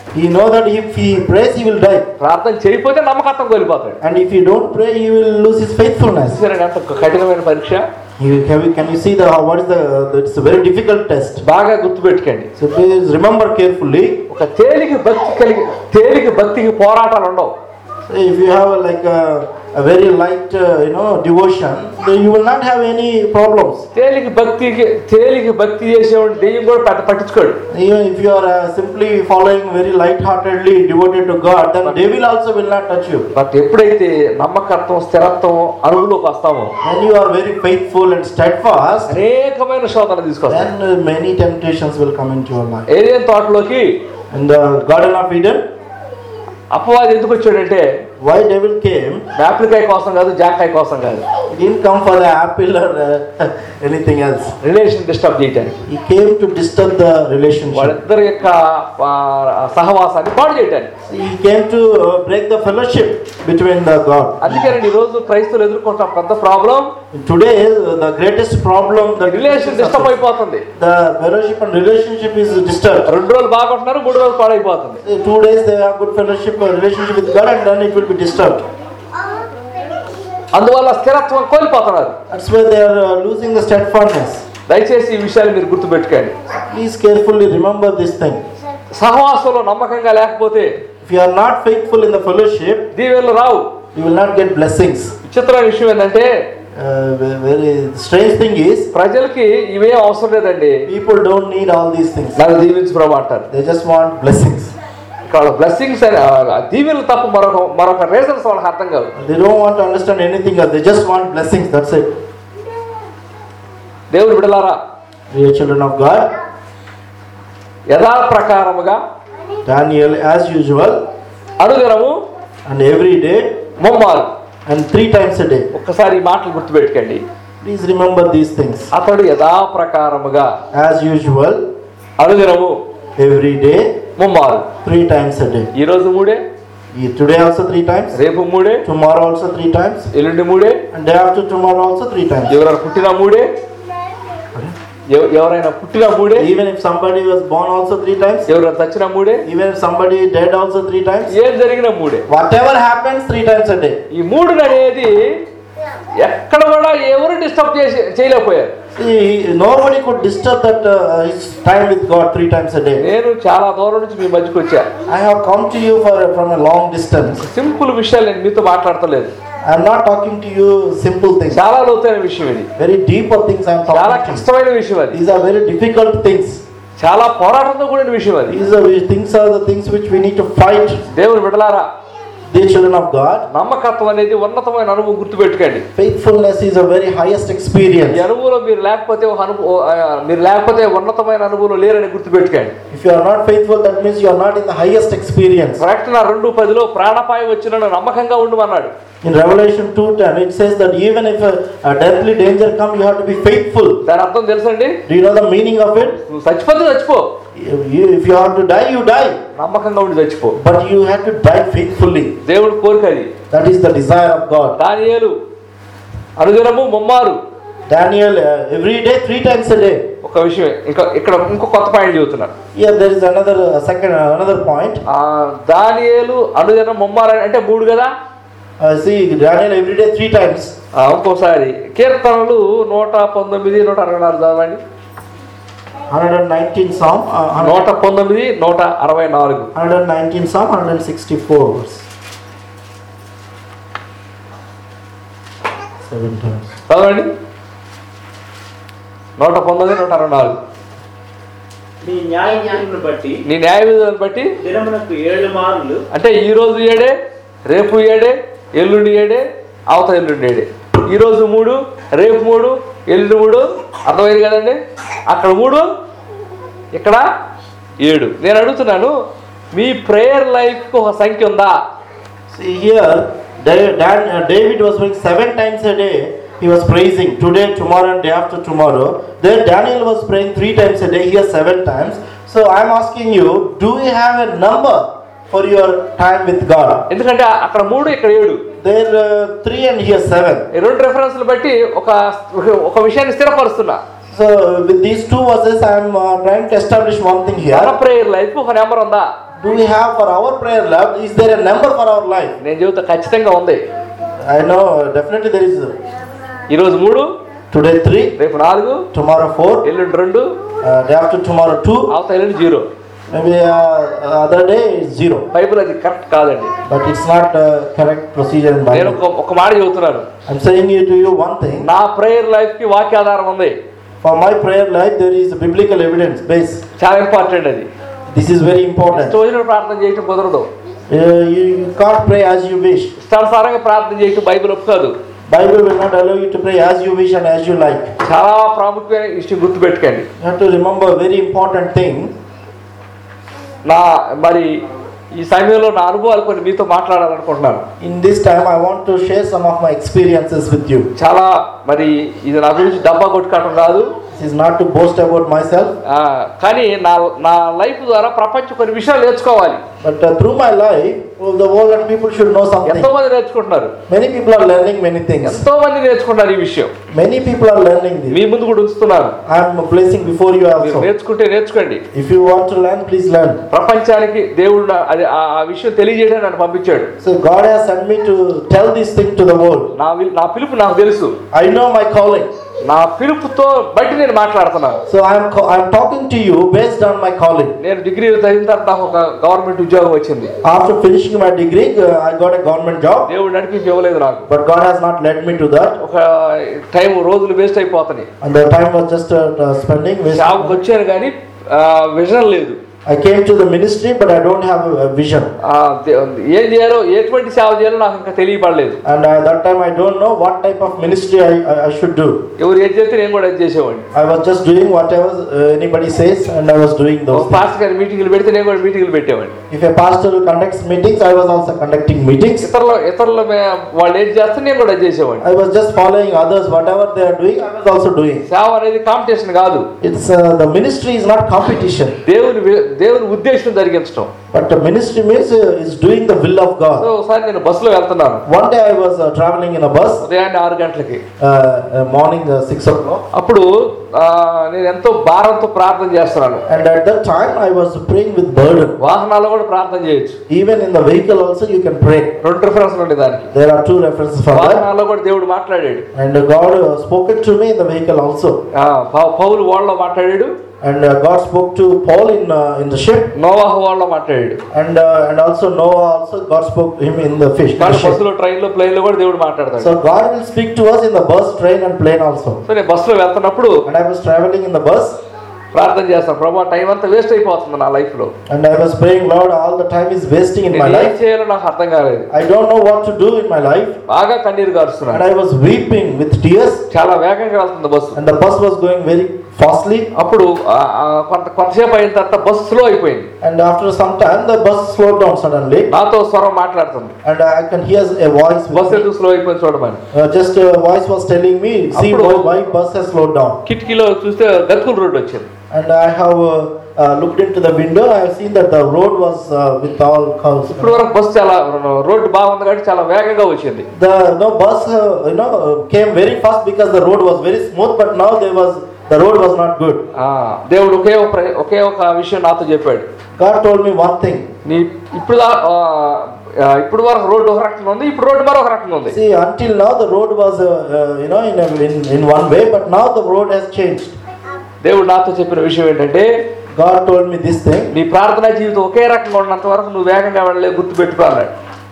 He know that if he prays, he will die. ప్రార్థన చేయకపోతే నమ్మకత్వం కోల్పోతాడు And if he don't pray, he will lose his faithfulness. చూసారా ఎంత కఠినమైన పరీక్ష You, can, you- can you see the how- what is the, the it's a very difficult test. బాగా గుర్తుపెట్టుకోండి So please remember carefully. ఒక తేలిక భక్తి కలిగి తేలిక భక్తికి పోరాటాలు ఉండవు If you have a, like a, a very light, uh, you know, devotion, then you will not have any problems. తేలిక భక్తికి తేలిక భక్తి చేసేవాడు దెయ్యం కూడా పెద్ద పట్టించుకోడు Even if you are uh, simply following very light-heartedly devoted to God, then devil also will not touch you. But ఎప్పుడైతే నమ్మకత్వం స్థిరత్వం అనువులోకి వస్తామో When you are very faithful and steadfast, అనేకమైన శోధన తీసుకొస్తాం then uh, many temptations will come into your life. ఏదేం తోటలోకి In the Garden of Eden, అపవాది ఎందుకు వచ్చాడంటే why devil came? యాప్లికాయ కోసం కాదు జాంకాయ కోసం కాదు He didn't come for the apple or uh, anything else. Relation disturb చేయడానికి He came to disturb the relationship. వాళ్ళిద్దరి యొక్క ఆ, సహవాసాన్ని పాడు చేయడానికి He came to uh, break the fellowship between the God. అందుకేనండి ఈ రోజు క్రైస్తవులు ఎదుర్కొంటాం పెద్ద problem Today, uh, the greatest problem that relation disturb అయిపోతుంది the fellowship and relationship is disturbed. రెండు రోజులు బాగుంటున్నారు మూడు రోజులు పాడైపోతుంది Uh, Two days they have good fellowship or relationship with God, and then it will be disturbed. అందువల్ల స్థిరత్వం కోల్పోతున్నారు That's why they are uh, losing the steadfastness. దయచేసి ఈ విషయాలు మీరు గుర్తుపెట్టుకోండి Please carefully remember this thing. సహవాసంలో నమ్మకంగా లేకపోతే If you are not faithful in the fellowship, దీవెనలు రావు you will not get blessings. విచిత్రమైన విషయం ఏంటంటే Uh, ve- very strange thing is, ప్రజలకి ఇవే అవసరం లేదండి people don't need all these things. నాకు దీవించి ప్రభు అంటారు They just want blessings. ఇక్కడ బ్లెస్సింగ్స్ అని ఆ, దీవెనలు తప్ప మరొక మరొక రీజన్స్ వాళ్ళకి అర్థం కాదు They don't want to understand anything else. They just want blessings. That's it. దేవుడు విడలారా Dear children of God, యథాప్రకారముగా Daniel, as usual, అనుదినము and every day, ముమ్మారు and three times a day. ఒక్కసారి ఈ మాటలు గుర్తుపెట్టుకోండి Please remember these things. అతడు యథాప్రకారముగా As usual, అనుదినము every day, ముమ్మారు three times a day. ఈ రోజు మూడే Ye- Today also three times, రేపు మూడే tomorrow also three times, ఎల్లుండి మూడే and day after tomorrow also three times. ఎవరైనా పుట్టిన మూడే ఎవ- ఎవరైనా పుట్టిన మూడే Even if somebody was born also three times, ఎవరైనా చచ్చిన మూడే even if somebody dead also three times, ఏం జరిగిన మూడే whatever happens, three times a day. ఈ మూడు అనేది ఎక్కడ కూడా ఎవరు డిస్టర్బ్ చేసి చేయలేకపోయారు See, nobody could disturb that uh, his time with God three times a day. నేను చాలా దూరం నుంచి మీ మధ్యకి వచ్చా I have come to you for, from a long distance. Simple విషయాలు నేను మీతో మాట్లాడతలేదు I am not talking to you simple things. చాలా లోతైన విషయం ఇది Very deeper things I am చాలా talking to you. కష్టమైన విషయం అది These are very difficult things. చాలా పోరాటంతో కూడిన విషయం అది These are things are the things which we need to fight. దేవుని బిడలారా Dear children of God, నమ్మకత్వం అనేది ఉన్నతమైన అనుభవం గుర్తుపెట్టుకోండి faithfulness is a very highest ఈ experience. అనుభవంలో మీరు లేకపోతే ఒక అనుభవం మీరు లేకపోతే ఉన్నతమైన అనుభవం లేరని గుర్తుపెట్టుకోండి If you are not faithful, that means you are not in the highest experience. ప్రకటన రెండు పదిలో ప్రాణపాయం వచ్చిన నమ్మకంగా ఉండమన్నాడు In Revelation 2:10, it says that even if a, a deathly danger come, you have to be faithful. దాని అర్థం తెలుసండి Do you know the meaning of it? నువ్వు చచ్చిపోతే చచ్చిపో If you, if you have to die, you die. నమ్మకంగా ఉండి చచ్చిపో But you have to die faithfully. దేవుడి కోరిక అది That is the desire of God. దానియేలు అనుదినము ముమ్మారు Daniel, uh, every day, three times a day. ఒక విషయం ఇంకా ఇక్కడ ఇంకో కొత్త పాయింట్ చెబుతున్నారు Here there is another uh, second uh, another point. ఆ, దానియేలు అనుదినం ముమ్మారు అంటే మూడు కదా Uh, see, Daniel every day three times. ఆ, ఇంకోసారి కీర్తనలు నూట పంతొమ్మిది నూట అరవై నాలుగు చదవండి 119 Psalm, uh, నూట పంతొమ్మిది నూట అరవై నాలుగు 119 Psalm, 164 verse. Seven times. చదవండి నూట పంతొమ్మిది నూట అరవై నాలుగు నీ న్యాయములను బట్టి నీ న్యాయ విధాన్ని బట్టి దినమునకు ఏడు మార్లు అంటే ఈ రోజు ఏడే రేపు ఏడే ఎల్లుండి ఏడే అవత ఎల్లుండి ఏడే ఈ రోజు మూడు రేపు మూడు ఎల్లుండి మూడు అర్థమైంది కదండి అక్కడ మూడు ఇక్కడ ఏడు నేను అడుగుతున్నాను మీ ప్రేయర్ లైఫ్కి ఒక సంఖ్య ఉందా See here, Da- Dan, uh, David was praying seven times a day. He was praising today, tomorrow, and day after tomorrow. Then Daniel was praying three times a day. Here seven times. So I'm asking you, do you have a number for your time with God? ఎందుకంటే అక్కడ మూడు ఇక్కడ ఏడు There uh, three and here seven. ఈ రెండు రెఫరెన్స్లు బట్టి ఒక ఒక విషయాన్ని స్థిరపరుస్తున్నా So with these two verses, I'm uh, trying to establish one thing మన here. ప్రేయర్ లైఫ్ ఒక నెంబర్ ఉందా do we have for our prayer life? Is there a number for our life? నేను చెబుతా ఖచ్చితంగా ఉంది I know definitely there is. ఈరోజు మూడు Today three, రేపు నాలుగు tomorrow four, ఎల్లుండి రెండు uh, day after tomorrow two, అవతల ఎల్లుండి zero maybe uh, other day is zero. Bible అది కరెక్ట్ కాదండి But it's not uh, correct procedure in నేను Bible. ఒక ఒక మాట చెబుతున్నాను I'm saying you to you one thing. నా ప్రేయర్ లైఫ్ కి వాక్యాధారం ఉంది For my prayer life, there is biblical evidence base. చాలా ఇంపార్టెంట్ అది This is very important. ఇష్టం ప్రార్థన చేయటం కుదరదు Uh, you you can't pray as you wish. ఇష్టానుసారంగా ప్రార్థన చేయటం బైబిల్ ఒప్పుకోదు Bible will not allow you to pray as you wish and as you like. చాలా ప్రాముఖ్యమైన విషయం గుర్తుపెట్టుకోండి You have to remember a very important thing. నా మరి ఈ సమయంలో నా అనుభవాలు కొన్ని మీతో మాట్లాడాలనుకుంటున్నాను In this time, I want to share some of my experiences with you. చాలా మరి ఇది నా గురించి డబ్బా కొట్టుకోవటం కాదు This is not to boast about myself, ఆ, కానీ నా నా లైఫ్ ద్వారా ప్రపంచం కొన్ని విషయాలు నేర్చుకోవాలి but uh, through my life, well, the world and people should know ఎంతో something. మంది నేర్చుకుంటున్నారు Many people are learning many things. ఎంతో మంది నేర్చుకుంటున్నారు ఈ విషయం Many people are learning me this. ముందు కూడా ఉంచుతున్నాను I am placing before you మీరు also. నేర్చుకుంటే నేర్చుకోండి If you want to learn, please learn. ప్రపంచానికి దేవుడు నా- అది ఆ ఆ విషయం తెలియజేయడానికి నన్ను పంపించాడు So God has sent me to tell this thing to the world. నా విల్- నా పిలుపు నాకు తెలుసు I know my calling. నా పిలుపుతో బట్టి నేను మాట్లాడుతున్నాను So I am co- I am talking to you based on my calling. నేను డిగ్రీ చదివిన తర్వాత నాకు ఒక గవర్నమెంట్ ఉద్యోగం వచ్చింది After finishing my degree, uh, I got a government job, దేవుడు నడిపించి ఇవ్వలేదు నాకు but God has not led me to that. ఒక టైం రోజులు వేస్ట్ అయిపోతున్నాయి And the time was just uh, uh, spending. జాబ్కి wasting. వచ్చాను కానీ విజన్ లేదు I came to the ministry, but I don't have a, a vision. ఆ, దే- ఏం చేయాలో ఎటువంటి సేవ చేయాలో నాకు ఇంకా తెలియపడలేదు And uh, that time I don't know what type of ministry I, I, I should do. ఎవరు ఏది చేస్తే నేను కూడా అది చేసేవాడిని I was just doing whatever uh, anybody says, and I was doing those things. Pastor గారి మీటింగ్లు పెడితే నేను కూడా మీటింగ్లు పెట్టేవాడిని If a pastor conducts meetings, I was also conducting meetings. ఇతరుల ఇతరుల మే- వాళ్ళు ఏది చేస్తే నేను కూడా అది చేసేవాడిని I was just following others, whatever they are doing, I was also doing. సేవ అనేది కాంపిటీషన్ కాదు It's uh, the ministry is not competition, దేవుని వి- దేవుని ఉద్దేశం జరిగించడం but the ministry means uh, is doing the will of so God. ఒకసారి నేను బస్సులో వెళ్తున్నాను One day I was uh, traveling in a bus, ఉదయాన్నే ఆరు గంటలకి uh, uh, morning uh, six o'clock, అప్పుడు ఆ, నేను ఎంతో భారంతో ప్రార్థన చేస్తున్నాను and at that time I was praying with burden. వాహనాల్లో కూడా ప్రార్థన చేయొచ్చు Even in the vehicle also you can pray. రెండు రిఫరెన్స్ ఉండే దానికి There are two references for that, వాహనాల్లో కూడా దేవుడు మాట్లాడాడు and uh, God uh, spoken to me in the vehicle also, ఆ, పౌ- పౌలు వాళ్ళలో మాట్లాడాడు and uh, God spoke to Paul in uh, in the ship, Noah వాళ్ళలో మాట్లాడాడు and uh, and also Noah also God spoke to him in the fish. in the కానీ ship. బస్సులో train లో plane లో కూడా దేవుడు మాట్లాడతాడు So God will speak to us in the bus, train, and plane also. So నేను బస్సులో వెళ్తున్నప్పుడు And I was traveling in the bus, ప్రార్థన చేస్తాను ప్రభా టైం అంతా వేస్ట్ అయిపోతుంది నా లైఫ్ లో and I was praying, Lord, all the time is wasting in my నేను ఏం life. చేయాలో నాకు అర్థం కాలేదు I don't know what to do in my life, బాగా కన్నీరు and కారుస్తున్నాను I was weeping with tears, చాలా వేగంగా వెళ్తుంది bus and the bus was going very fastly. అప్పుడు ఆ, ఆ, కొంత కొంతసేపు అయిన తర్వాత బస్సు స్లో అయిపోయింది And after some time, the bus slowed down suddenly, నాతో స్వరం మాట్లాడుతుంది and I can hear a voice. with bus me. ఎందుకు స్లో అయిపోయింది చూడమని Uh, just a voice was telling me, see why, Appudu- why bus has slowed down. కిటికీలో చూస్తే గతుకుల road వచ్చింది And I have uh, uh, looked into the window. I have seen that the road was uh, with all cars. ఇప్పుడు వరకు bus చాలా road బాగుంది కాబట్టి చాలా వేగంగా వచ్చింది The no bus, uh, you know, uh, came very fast because the road was very smooth. But now there was the road was not good. ఆ, దేవుడు ఒకే ఒక ప్ర- ఒకే ఒక విషయం నాతో చెప్పాడు God told me one thing. నీ ఇప్పుడు దా- ఆ, ఆ, ఇప్పుడు వరకు రోడ్డు ఒక రకంగా ఉంది ఇప్పుడు రోడ్డు మరొక రకంగా ఉంది See, until now the road was, uh, uh, you know, in, a, in in one way, but now the road has changed. దేవుడు నాతో చెప్పిన విషయం ఏంటంటే God told me this thing. నీ ప్రార్థనా జీవితం ఒకే రకంగా ఉన్నంత వరకు నువ్వు వేగంగా వెళ్ళలే గుర్తుపెట్టుకో అన్నాడు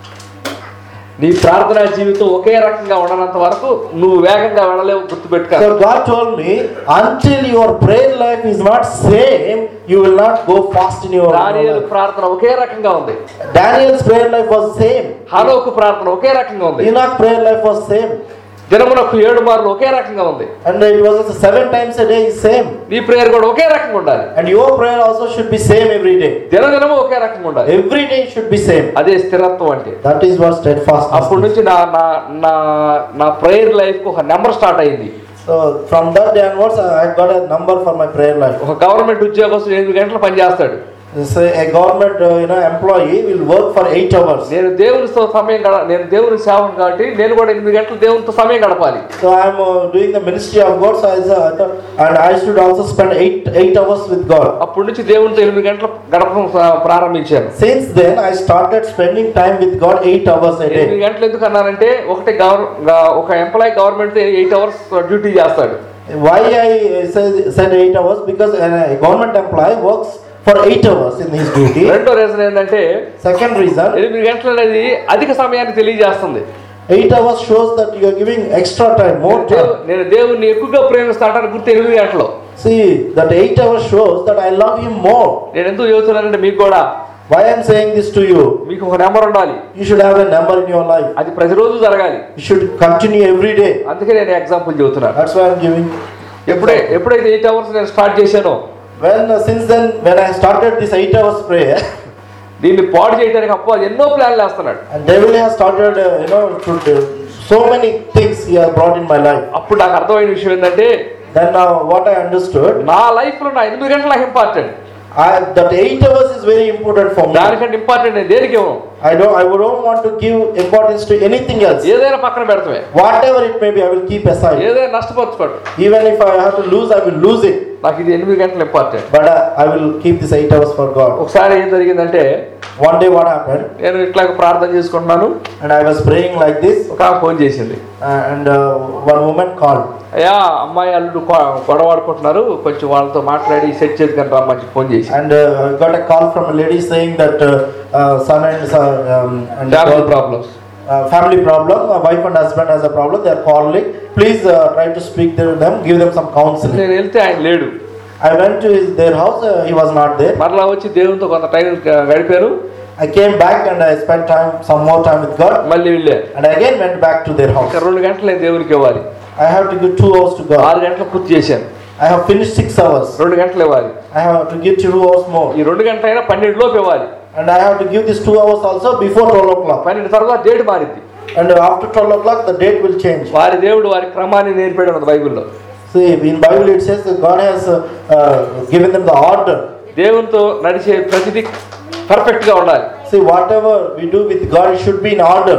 నీ ప్రార్థనా జీవితం ఒకే రకంగా ఉండనంత వరకు నువ్వు వేగంగా వెళ్ళలేవు గుర్తుపెట్టుకో So God told me, until your prayer life is not same, you will not go fast in your దానియేలు life. ప్రార్థన ఒకే రకంగా ఉంది Daniel's prayer life was same. హనోకు ప్రార్థన ఒకే రకంగా ఉంది Enoch prayer life was same. దినమునకు ఏడు మార్లు ఒకే రకంగా ఉంది And it was also seven times a day is same. నీ ప్రేయర్ కూడా ఒకే రకంగా ఉండాలి And your prayer also should be same every day. దినదినము ఒకే రకంగా ఉండాలి Every day should be same. అదే స్థిరత్వం అంటే That is what steadfastness అప్పటి is. నుంచి నా నా నా నా ప్రేయర్ లైఫ్ కు ఒక నెంబర్ స్టార్ట్ అయింది So from that day onwards, I I got a number for my prayer life. ఒక గవర్నమెంట్ ఉద్యోగస్తుడు ఎనిమిది గంటలు పనిచేస్తాడు Say a government uh, you know employee will work for eight hours. నేను దేవునితో సమయం గడ నేను దేవుని సేవను కాబట్టి నేను కూడా ఎనిమిది గంటలు దేవునితో సమయం గడపాలి So I am uh, doing the ministry of God. So I, uh, thought- and I should also spend eight eight hours with God. అప్పటి నుంచి దేవునితో ఎనిమిది గంటలు గడపడం స- ప్రారంభించాను Since then, I started spending time with God eight hours a ఎనిమిది day. గంటలు ఎందుకు అన్నానంటే ఒకటి గవర్ గా- ఒక employee government eight hours duty చేస్తాడు Why I uh, said, said eight hours? Because a government employee works for eight hours in his duty. రెండో reason ఏంటంటే Second reason, ఎనిమిది గంటలు అనేది అధిక సమయాన్ని తెలియజేస్తుంది eight hours shows that you are giving extra time, more దేవు- time. నేను దేవుణ్ణి ఎక్కువగా ప్రేమిస్తాను గుర్తు ఎనిమిది గంటలు See, that eight hours shows that I love Him more. నేను ఎందుకు చెబుతున్నానంటే మీకు కూడా Why I am saying this to you? మీకు ఒక నెంబర్ ఉండాలి You should have a number in your life. అది ప్రతిరోజు జరగాలి You should continue every day. అందుకే నేను ఎగ్జాంపుల్ చెబుతున్నాను That's why I'm giving. ఎప్పుడే ఎప్పుడైతే ఎయిట్ అవర్స్ నేను స్టార్ట్ చేశానో When uh, since then, when I started this eight hours prayer, దీన్ని పాడు చేయడానికి అప్పు ఎన్నో ప్లాన్లు వేస్తున్నాడు and devil has started, uh, you know, to do so many things he has brought in my life. అప్పుడు నాకు అర్థమైన విషయం ఏంటంటే Then now, what I understood, నా లైఫ్ లో నా ఎనిమిది గంటలు నాకు important I, that eight hours is very important for me. దానికంటే ఇంపార్టెంట్ నేను దేనికి ఇవ్వను I don't, I don't want to give importance to anything else. ఏదైనా పక్కన పెడతామే Whatever it may be, I will keep aside. ఏదైనా నష్టపరచుకోడు Even if I have to lose, I will lose it. నాకు ఇది ఎనిమిది గంటలు important But uh, I will keep this eight hours for God. ఒకసారి ఏం జరిగిందంటే One day, what happened? నేను ఇట్లా ప్రార్థన చేసుకుంటున్నాను And I was praying like this, ఒక ఆమె ఫోన్ చేసింది uh, and uh, one woman called. అయ్యా అమ్మాయి అల్లుడు గొ- గొడవ ఆడుకుంటున్నారు కొంచెం వాళ్ళతో మాట్లాడి సెట్ చేసుకుని రమ్మని ఫోన్ చేసి And uh, I got a call from a lady saying that uh, uh, son and son um, and family daughter- problems uh, family problem, uh, wife and husband has a problem. They are calling. Please uh, try to speak to them, give them some counseling. నేను వెళ్తే ఆయన లేడు I went to his, their house. Uh, he was not there. మరలా వచ్చి దేవునితో కొంత time గడిపారు I came back and I spent time, some more time with God, మళ్ళీ వెళ్ళారు and I again went back to their house. ఇంకా రెండు గంటలు నేను దేవునికి ఇవ్వాలి I have to give two hours to God. ఆరు గంటలు పూర్తి చేశాను I have finished six hours. రెండు గంటలు ఇవ్వాలి I have to give two hours more, ఈ రెండు గంటలైనా పన్నెండు లోపు ఇవ్వాలి and I have to give these two hours also before twelve o'clock. పన్నెండు తర్వాత డేట్ మారింది And after twelve o'clock, the date will change. వారి దేవుడు వారి క్రమాన్ని నేర్పాడు అన్నది బైబిల్లో See, in Bible it says that God has uh, uh, given them the order. దేవునితో నడిచే ప్రతిదీ పర్ఫెక్ట్ గా ఉండాలి See, whatever we do with God, it should be in order.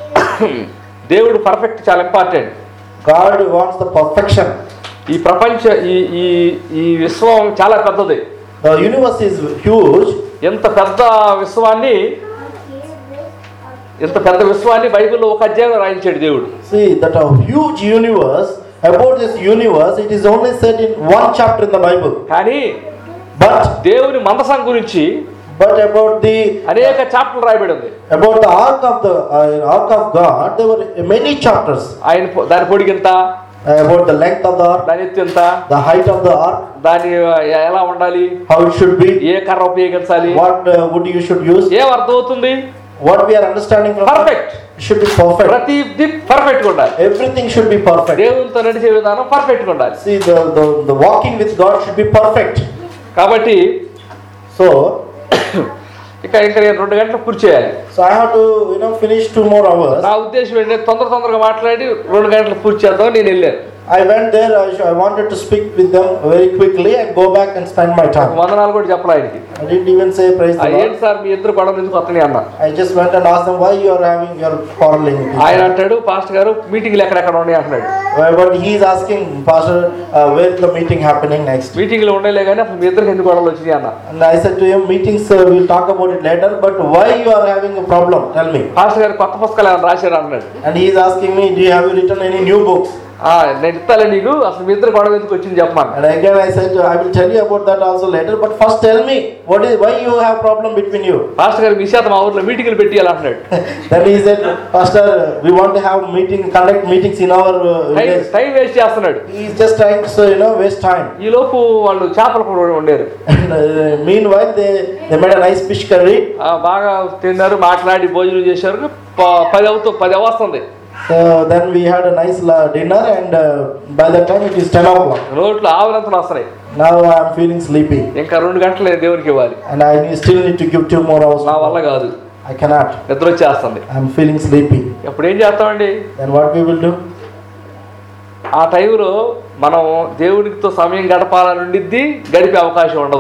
దేవుడు పర్ఫెక్ట్ చాలా important God wants the perfection. ఈ ప్రపంచ ఈ ఈ ఈ విశ్వం చాలా పెద్దది The universe is huge. ఎంత పెద్ద విశ్వాన్ని ఇంత పెద్ద విశ్వాన్ని బైబిల్లో ఒక అధ్యాయం రాయించాడు దేవుడు See, that a huge universe. About this universe, it is only said in one chapter in the Bible. కానీ But దేవుని మందసం గురించి but about the అనేక చాప్టర్లు రాయబడి ఉంది about the ark of the uh, ark of God, there were many chapters ఆయన పొ- దాని పొడిగింత uh, about the length of the ark, దాని ఎత్తు ఎంత the height of the ark, దాని ఎలా ఉండాలి how it should be, ఏ కర్ర ఉపయోగించాలి what uh, wood you should use. ఏం అర్థమవుతుంది What we are understanding from that, perfect it should be perfect. ప్రతిది పర్ఫెక్ట్ గా ఉండాలి Everything should be perfect. దేవునితో నడిచే విధానం పర్ఫెక్ట్ గా ఉండాలి See, the, the, the walking with God should be perfect. కాబట్టి So, ఇక ఇంకా నేను రెండు గంటలు పూర్తి చేయాలి so I have to, you know, finish two more hours. నా ఉద్దేశం ఏంటంటే తొందర తొందరగా మాట్లాడి రెండు గంటలు పూర్తి చేద్దాం నేను వెళ్ళాను I went there, I, sh- I wanted to speak with them very quickly and go back and spend my time. వందనాలు కూడా చెప్పాలి ఆయనకి I didn't even say praise ఆ, the ఏంటి Lord. సార్ మీ ఇద్దరు గొడవలు ఎందుకు వస్తున్నాయి అన్న I just went and asked them why you are having your quarreling. with each ఆయన other. అంటాడు పాస్టర్ గారు మీటింగ్లు ఎక్కడెక్కడ ఉన్నాయి అంటున్నాడు Uh, But he is asking, Pastor, uh, where is the meeting happening next? మీటింగ్లు ఉండలే కానీ అసలు మీ ఇద్దరికి ఎందుకు గొడవలు వచ్చినాయి అన్న And I said to him, meetings, uh, we'll talk about it later, but why you are having a problem? Tell me. Pastor గారు కొత్త పుస్తకాలు ఏమైనా రాశారు అన్నాడు And he is asking me, do you have you written any new books? ఆ, నేను ఇస్తాలే నీకు అసలు మీ ఇద్దరు గొడవ ఎందుకు వచ్చింది చెప్పమని And again I said, I will tell you about that also later, but first tell me, what is, why you have problem between you? Pastor గారు మీ చేత మా ఊర్లో మీటింగ్లు పెట్టియాలి అంటున్నాడు then he said, Pastor, we want to have meeting, conduct meetings in our uh, time village. Time waste చేస్తున్నాడు He is just trying to, you know, waste time. ఈ లోపు వాళ్ళు చేపలు కూడా వండారు And uh, meanwhile, they, they made a nice fish curry. ఆ, బాగా తిన్నారు మాట్లాడి భోజనం చేశారు ప- పది అవుతూ పది వస్తుంది So then we had a nice la- dinner, and uh, by the time it is 10 o'clock. నోట్లో ఆవులంతలు వస్తున్నాయి Now I am feeling sleepy, ఇంకా రెండు గంటలు నేను దేవునికి ఇవ్వాలి and I need, still need to give two more hours. నా వల్ల కాదు I cannot. నిద్ర వచ్చేస్తుంది I am feeling sleepy. ఇప్పుడు ఏం చేస్తామండి Then what we will do? ఆ టైంలో మనం దేవునితో సమయం గడపాలని ఉండిద్ది గడిపే అవకాశం ఉండదు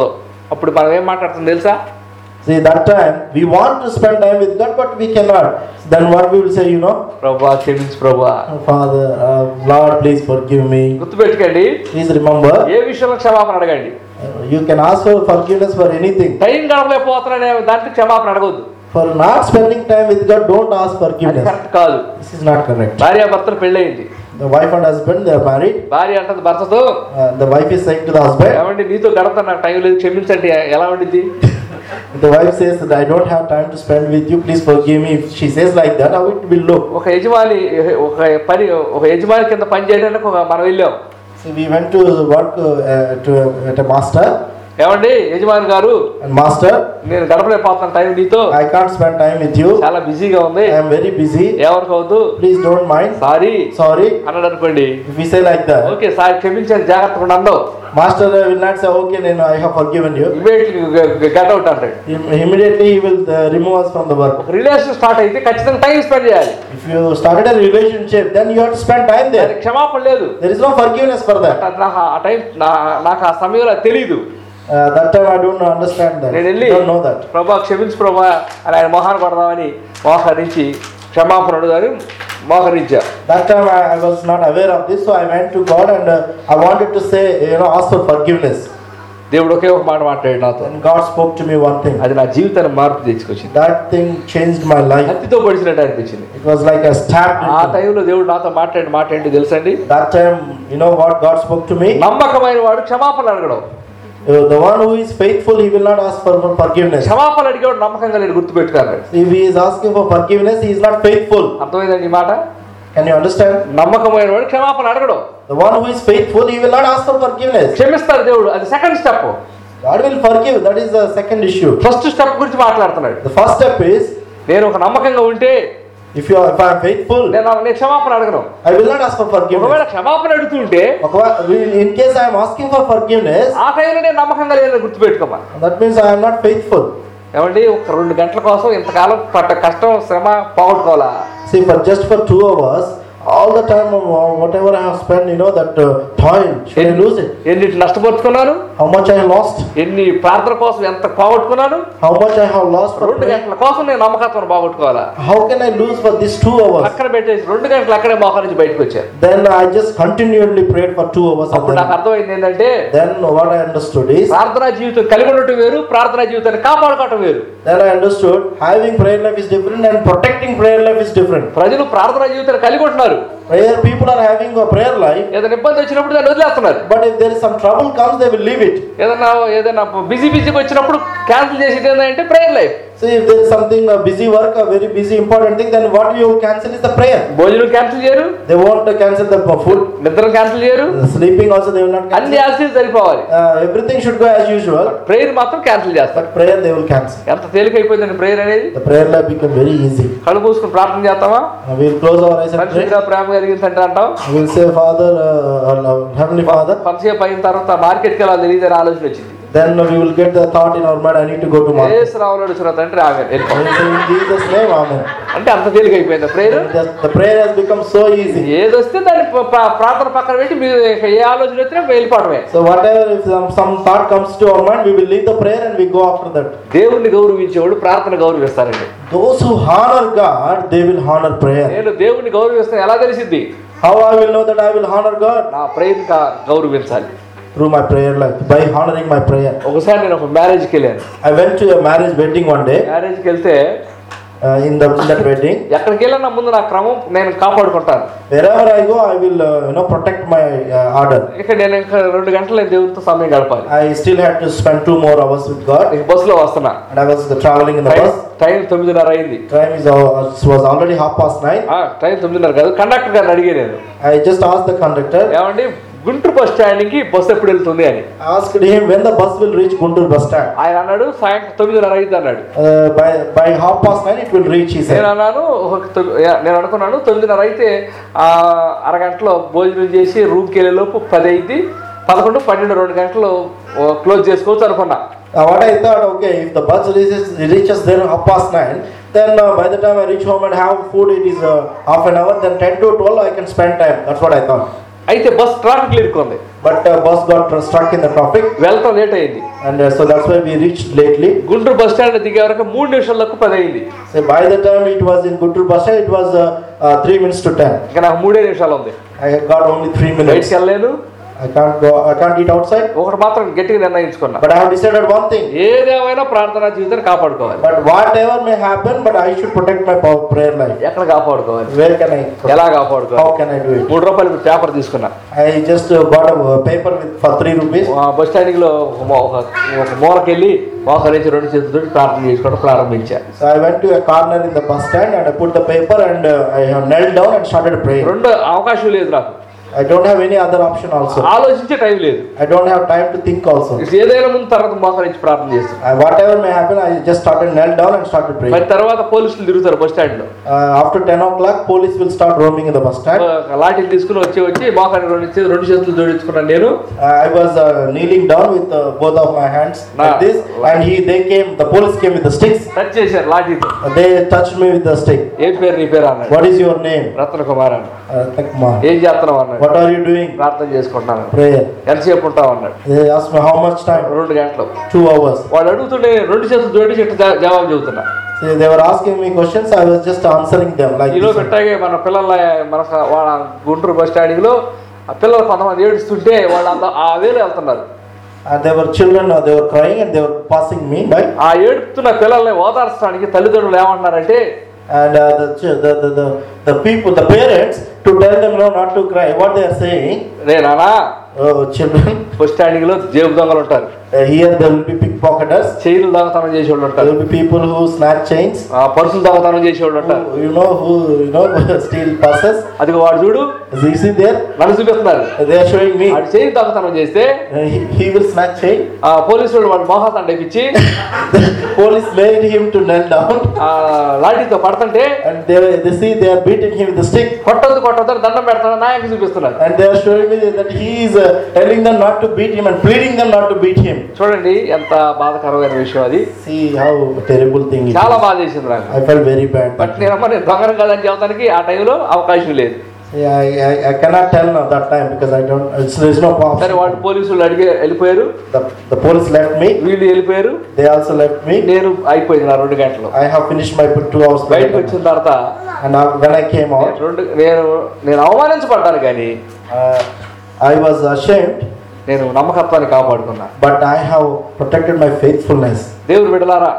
అప్పుడు మనం ఏం మాట్లాడుతుంది తెలుసా See, that time we want to spend time with God, but we cannot. Then what we will say, you know, ప్రభా క్షమించు ప్రభా Father, uh, Lord, please forgive me. గుర్తుపెట్టుకోండి Please remember, ఏ విషయంలో క్షమాపణ అడగండి uh, you can ask for forgiveness for anything. Time గడపలేకపోతున్నానే దాంట్లో క్షమాపణ అడగొద్దు For not spending time with God, don't ask అది forgiveness. కరెక్ట్ కాదు This is not correct. భార్య భర్తలు పెళ్ళయింది The wife and husband, they are married. భార్య అంటది భర్తతో Uh, the wife is saying to the husband, ఏమండి నీతో గడప నాకు టైం లేదు క్షమించండి ఎలా ఉండిద్ది the wife says that I don't have time to spend with you, please forgive me. If she says like that, how it will look? ఒక యజమాని ఒక పని ఒక యజమాని కింద పని చేయడానికి ఒక మనం వెళ్ళాం So we went to work uh, to, at a master, ఏమండి యజమాని గారు and master, నేను గడపలేకపోతున్నాను టైం నీతో I can't spend time with you. చాలా బిజీగా ఉంది I am very busy. ఏమనుకోవద్దు Please don't mind. Sorry Sorry. అన్నాడు అనుకోండి If we say like that, okay sorry క్షమించాను జాగ్రత్తగా ఉండవు master uh, will not say, okay, then I have forgiven you. Immediately get out అంటాడు Im- Immediately he will uh, remove us from the work. ఒక relation start అయితే ఖచ్చితంగా time spend చేయాలి If you started a relationship, then you have to spend time దానికి there. క్షమాపణ లేదు There is no forgiveness for that. నాకు ఆ time నాకు ఆ సమయంలో అది తెలియదు Uh, that time I don't understand that. నేను వెళ్ళి I don't know that. ప్రభా క్షమించు ప్రభా అని ఆయన మోహన పడదామని మోహరించి క్షమాపణ అడుగుదాని మోహరించా That time I, I was not aware of this, so I went to God and uh, I wanted to say, you know, ask for forgiveness. దేవుడు ఒకే ఒక మాట మాట్లాడాడు నాతో And God spoke to me one thing. అది నా జీవితాన్ని మార్పు తెచ్చుకొచ్చింది That thing changed my life. కత్తితో పొడిచినట్టు అనిపించింది It was like a stab. ఆ into me. టైంలో దేవుడు నాతో మాట్లాడి మాట ఏంటి తెలుసండి That time, you know what God spoke to me? నమ్మకమైన వాడు క్షమాపణ అడగడం Uh, the one who is faithful, he will not ask for for forgiveness. క్షమాపణ అడిగేవాడు నమ్మకంగా నేను గుర్తుపెట్టుకున్నాడు If he is asking for forgiveness, he is not faithful. అర్థమైందండి ఈ మాట Can you understand? నమ్మకమైన వాడు క్షమాపణ అడగడం The one who is faithful, he will not ask for forgiveness. క్షమిస్తాడు దేవుడు అది second step God will forgive. That is the second issue. First step గురించి మాట్లాడుతున్నాడు The first step is నేను ఒక నమ్మకంగా ఉంటే if you are, if I am faithful, నేను నేను క్షమాపణ అడగను I will not ask for ఒకవేళ forgiveness. క్షమాపణ అడుగుతుంటే ఒకవేళ- In case I am asking for forgiveness, ఆ టైంలో నేను నమ్మకంగా లేదని గుర్తుపెట్టుకోమా that means I am not faithful. ఏమండి ఒక రెండు గంటల కోసం ఇంతకాలం పట్ట కష్టం శ్రమ పోగొట్టుకోవాలా See, for just for two hours, all the time, uh, whatever I have spent, you know, that uh, toil, should I lose it? ఎన్నిటి నష్టపరుచుకున్నాను How much I have lost? ఎన్ని ప్రార్థన కోసం ఎంత పోగొట్టుకున్నాను How much I have lost for రెండు prayer? గంటల కోసం నేను నమ్మకత్వం పోగొట్టుకోవాలా How can I lose for these two hours? అక్కడ పెట్టేసి రెండు గంటలు అక్కడే మోకాల నుంచి బయటకు వచ్చాను Then I just continually prayed for two hours. And అప్పుడు నాకు then, అర్థమైంది ఏంటంటే then what I understood is, ప్రార్థనా జీవితం కలిగి ఉండటం వేరు ప్రార్థనా జీవితాన్ని కాపాడుకోవటం వేరు then I understood having prayer life is different and protecting prayer life is different. ప్రజలు ప్రార్థనా జీవితాన్ని కలిగి ఉంటున్నారు Prayer people are having a prayer life, ఏదైనా ఇబ్బంది వచ్చినప్పుడు దాన్ని వదిలేస్తున్నారు but if there is some trouble comes, they will leave it. ఏదైనా ఏదైనా బిజీ బిజీకి వచ్చినప్పుడు క్యాన్సిల్ చేసేది ఏంటంటే prayer life See, if there is something a busy work, a very busy important thing, then what you cancel is the prayer. భోజనం cancel చేయరు They won't uh, cancel the food. నిద్ర cancel చేయరు The sleeping also they will not అన్ని cancel. యాక్సిస్ సరిపోవాలి Uh, everything should go as usual, prayer మాత్రం cancel చేస్తారు but prayer they will cancel. ఎంత తేలికైపోయిందండి ప్రేయర్ అనేది The prayer life become very easy. కళ్ళు మూసుకుని ప్రార్థన చేస్తామా Uh, we'll close our eyes and pray. పరిశుద్ధిగా ప్రేమ కలిగింది అంటే అంటాం We'll say, Father, uh, uh, Heavenly Father. కొంతసేపు అయిన తర్వాత మార్కెట్కి వెళ్ళాలి తెలియదు ఆలోచన వచ్చింది Then we will get the thought in our mind, I need to go to market. ఏసు రావులు వచ్చిన తండ్రి ఆమె వెళ్ళిపో We'll say, in Jesus' name, Amen. అంటే అంత తేలికైపోయింది prayer The, the prayer has become so easy. ఏది వస్తే దాన్ని ప్ర- ప్ర- ప్రార్థన పక్కన పెట్టి మీరు ఇక ఏ ఆలోచన వచ్చినా వెళ్ళిపోవడమే So whatever, if some, some thought comes to our mind, we will leave the prayer and we go after that. దేవుణ్ణి గౌరవించేవాడు ప్రార్థన గౌరవిస్తారండి Those who honor God, they will honor prayer. నేను దేవుణ్ణి గౌరవిస్తాను ఎలా తెలిసింది How I will know that I will honor God? నా prayer గౌరవించాలి Through my prayer life, by honoring my prayer. ఒకసారి నేను ఒక మ్యారేజ్కి వెళ్ళాను I went to a marriage wedding one day. మ్యారేజ్కి వెళ్తే Uh, in, the, in that wedding, ఎక్కడికి వెళ్ళినా ముందు నా క్రమం నేను కాపాడుకుంటాను wherever I go, I will, uh, you know, protect my uh, order. ఇక నేను ఇంకా రెండు గంటలు నేను దేవుడితో సమయం గడపాలి I still had to spend two more hours with God, ఇక బస్సులో వస్తున్నా and I was uh, traveling in the time bus. Time తొమ్మిదిన్నర అయింది Time is uh, was already half past nine. ఆ, టైం తొమ్మిదిన్నర కాదు కండక్టర్ గారిని అడిగే నేను I just asked the conductor, ఏమండి గుంటూరు బస్ స్టాండ్కి బస్సు ఎప్పుడు వెళ్తుంది అని asked him when the bus will reach Guntur bus stand. ఆయన అన్నాడు సాయంత్రం తొమ్మిదిన్నర అయింది అన్నాడు Uh, by by half past nine it will reach. He నేను said. అన్నాను ఒక తొమ్మి- యా, నేను అనుకున్నాను తొమ్మిదిన్నర అయితే ఆ, అరగంటలో భోజనం చేసి రూమ్కి వెళ్ళే లోపు పది అయింది పదకొండు పన్నెండు రెండు గంటలు ఓ, క్లోజ్ చేసుకోవచ్చు అనుకున్నా Now what I thought, okay, if the bus reaches reaches there half past nine, then uh, by the time I reach home and have food, it is uh, half an hour. Then ten to twelve I can spend time. That's what I thought. అయితే bus traffic ఇరుక్కుంది But uh, bus got stuck in the traffic, వెళ్ళటం late అయింది and uh, so that's why we reached lately. Guntur bus stand దిగే వరకు మూడు నిమిషాలకు పది అయింది So by the time it was in Guntur bus stand, it was uh, uh, three minutes to ten. ఇంకా నాకు మూడే నిమిషాలు ఉంది I got only three minutes. బయటికి వెళ్ళలేను I can't go. I can't eat outside. ఒకటి మాత్రం గట్టిగా నిర్ణయించుకున్నా But I have decided one thing. ఏదేమైనా ప్రార్థనా జీవితాన్ని కాపాడుకోవాలి But whatever may happen, but I should protect my pow- prayer life. ఎక్కడ కాపాడుకోవాలి Where can I? ఎలా కాపాడుకోవాలి How can I do it? మూడు రూపాయలు పేపర్ తీసుకున్నా I just uh, bought a uh, paper with for three rupees. ఆ bus standing లో ఒక మో- ఒక ఒక మూలకెళ్ళి మోకరించి రెండు చేతులతో ప్రార్థన చేసుకోవడం ప్రారంభించా So I went to a corner in the bus stand and I put the paper and uh, I have knelt down and started praying. రెండు అవకాశం లేదు నాకు I don't have any other option also. ఆలోచించే time లేదు I don't have time to think also. ఏదైనా ముందు తర్వాత మోకరించి ప్రార్థన చేస్తాను Uh, whatever may happen, I just started knelt down and started మరి praying. తర్వాత పోలీసులు తిరుగుతారు బస్ స్టాండ్ లో Uh, after 10 o'clock, police will start roaming in the bus stand. ఒక లాఠీలు తీసుకుని వచ్చి వచ్చి మోకాన్ని రెండు చేతులు రెండు చేతులు జోడించుకున్నాను నేను Uh, I was uh, kneeling down with uh, both of my hands Nah. like this, and he they came. The police came with the sticks. Touch చేశారు లాఠీతో Uh, they touched me with the stick. ఏం పేరు నీ పేరు అన్నాడు What is your name? రత్న కుమార్ అన్నాడు Uh, Kumar. ఏం చేస్తున్నావు అన్నాడు What are you doing? ప్రార్థన చేసుకుంటున్నాను Prayer. ఎంతసేపు ఉంటావు అన్నాడు They asked me how much time. రెండు గంటలు Two hours. వాడు అడుగుతుంటే రెండు చేతులు జోడించి ఇట్లా జా- జవాబు చెబుతున్నా See, they were asking me questions. I was just answering them like ఈలో this. పెట్టాగే మన పిల్లల మన స- వాళ్ళ గుంటూరు బస్ స్టాండింగ్ లో ఆ పిల్లలు కొంతమంది ఏడుస్తుంటే వాళ్ళు అంత ఆ వేలు వెళ్తున్నారు And there were children. Uh, they were crying and they were passing me by. ఆ ఏడుపుతున్న పిల్లల్ని ఓదార్చడానికి తల్లిదండ్రులు ఏమంటున్నారంటే And uh, the, ch- the, the the the people, the parents, to tell them no, not to cry. What they are saying, రే నానా oh children, bus standing లో జేబు దొంగలు ఉంటారు uh, here there will be pickpocketers. చైన్లు దొంగతనం చేసేవాళ్ళు There ఉంటారు will be people who snatch chains. ఆ పర్సులు దొంగతనం చేసేవాళ్ళు ఉంటారు Who, you know who you know steal purses. అది వాడు చూడు As you see there, నన్ను చూపిస్తున్నారు they are showing me. వాడు చైన్ దొంగతనం చేస్తే Uh, he, he will snatch chain. ఆ పోలీసు వాడు వాడు మోహాతం ఇచ్చి The police made him to kneel down, ఆ లాఠీతో పడుతుంటే and they they see they are beating him with the stick. కొట్టొద్దు కొట్టొద్దు అని దండం పెడతాడు నాయకు చూపిస్తున్నారు And they are showing me that he is uh, telling them not to beat him and pleading them not to beat him. చూడండి ఎంత బాధకరమైన విషయం అది See how terrible thing it చాలా is. బాధ చేసింది నాకు I felt very bad. But నేనమ్మ నేను దొంగను కాదని చెప్పడానికి ఆ టైంలో అవకాశం లేదు See, I, I, I cannot tell now that time because I don't. It's, there's no సరే వాడు option. పోలీసులు అడిగి వెళ్ళిపోయారు The, the police left me. వీళ్ళు వెళ్ళిపోయారు They also left me. నేను అయిపోయింది నా రెండు గంటలు I have finished my two hours. బయటకు prayer. వచ్చిన తర్వాత And now, when I came out, రెండు నేను నేను అవమానించబడ్డాను కానీ uh, I was ashamed, నేను నమ్మకత్వాన్ని కాపాడుకున్నా but I have protected my faithfulness. దేవుడు బిడలారా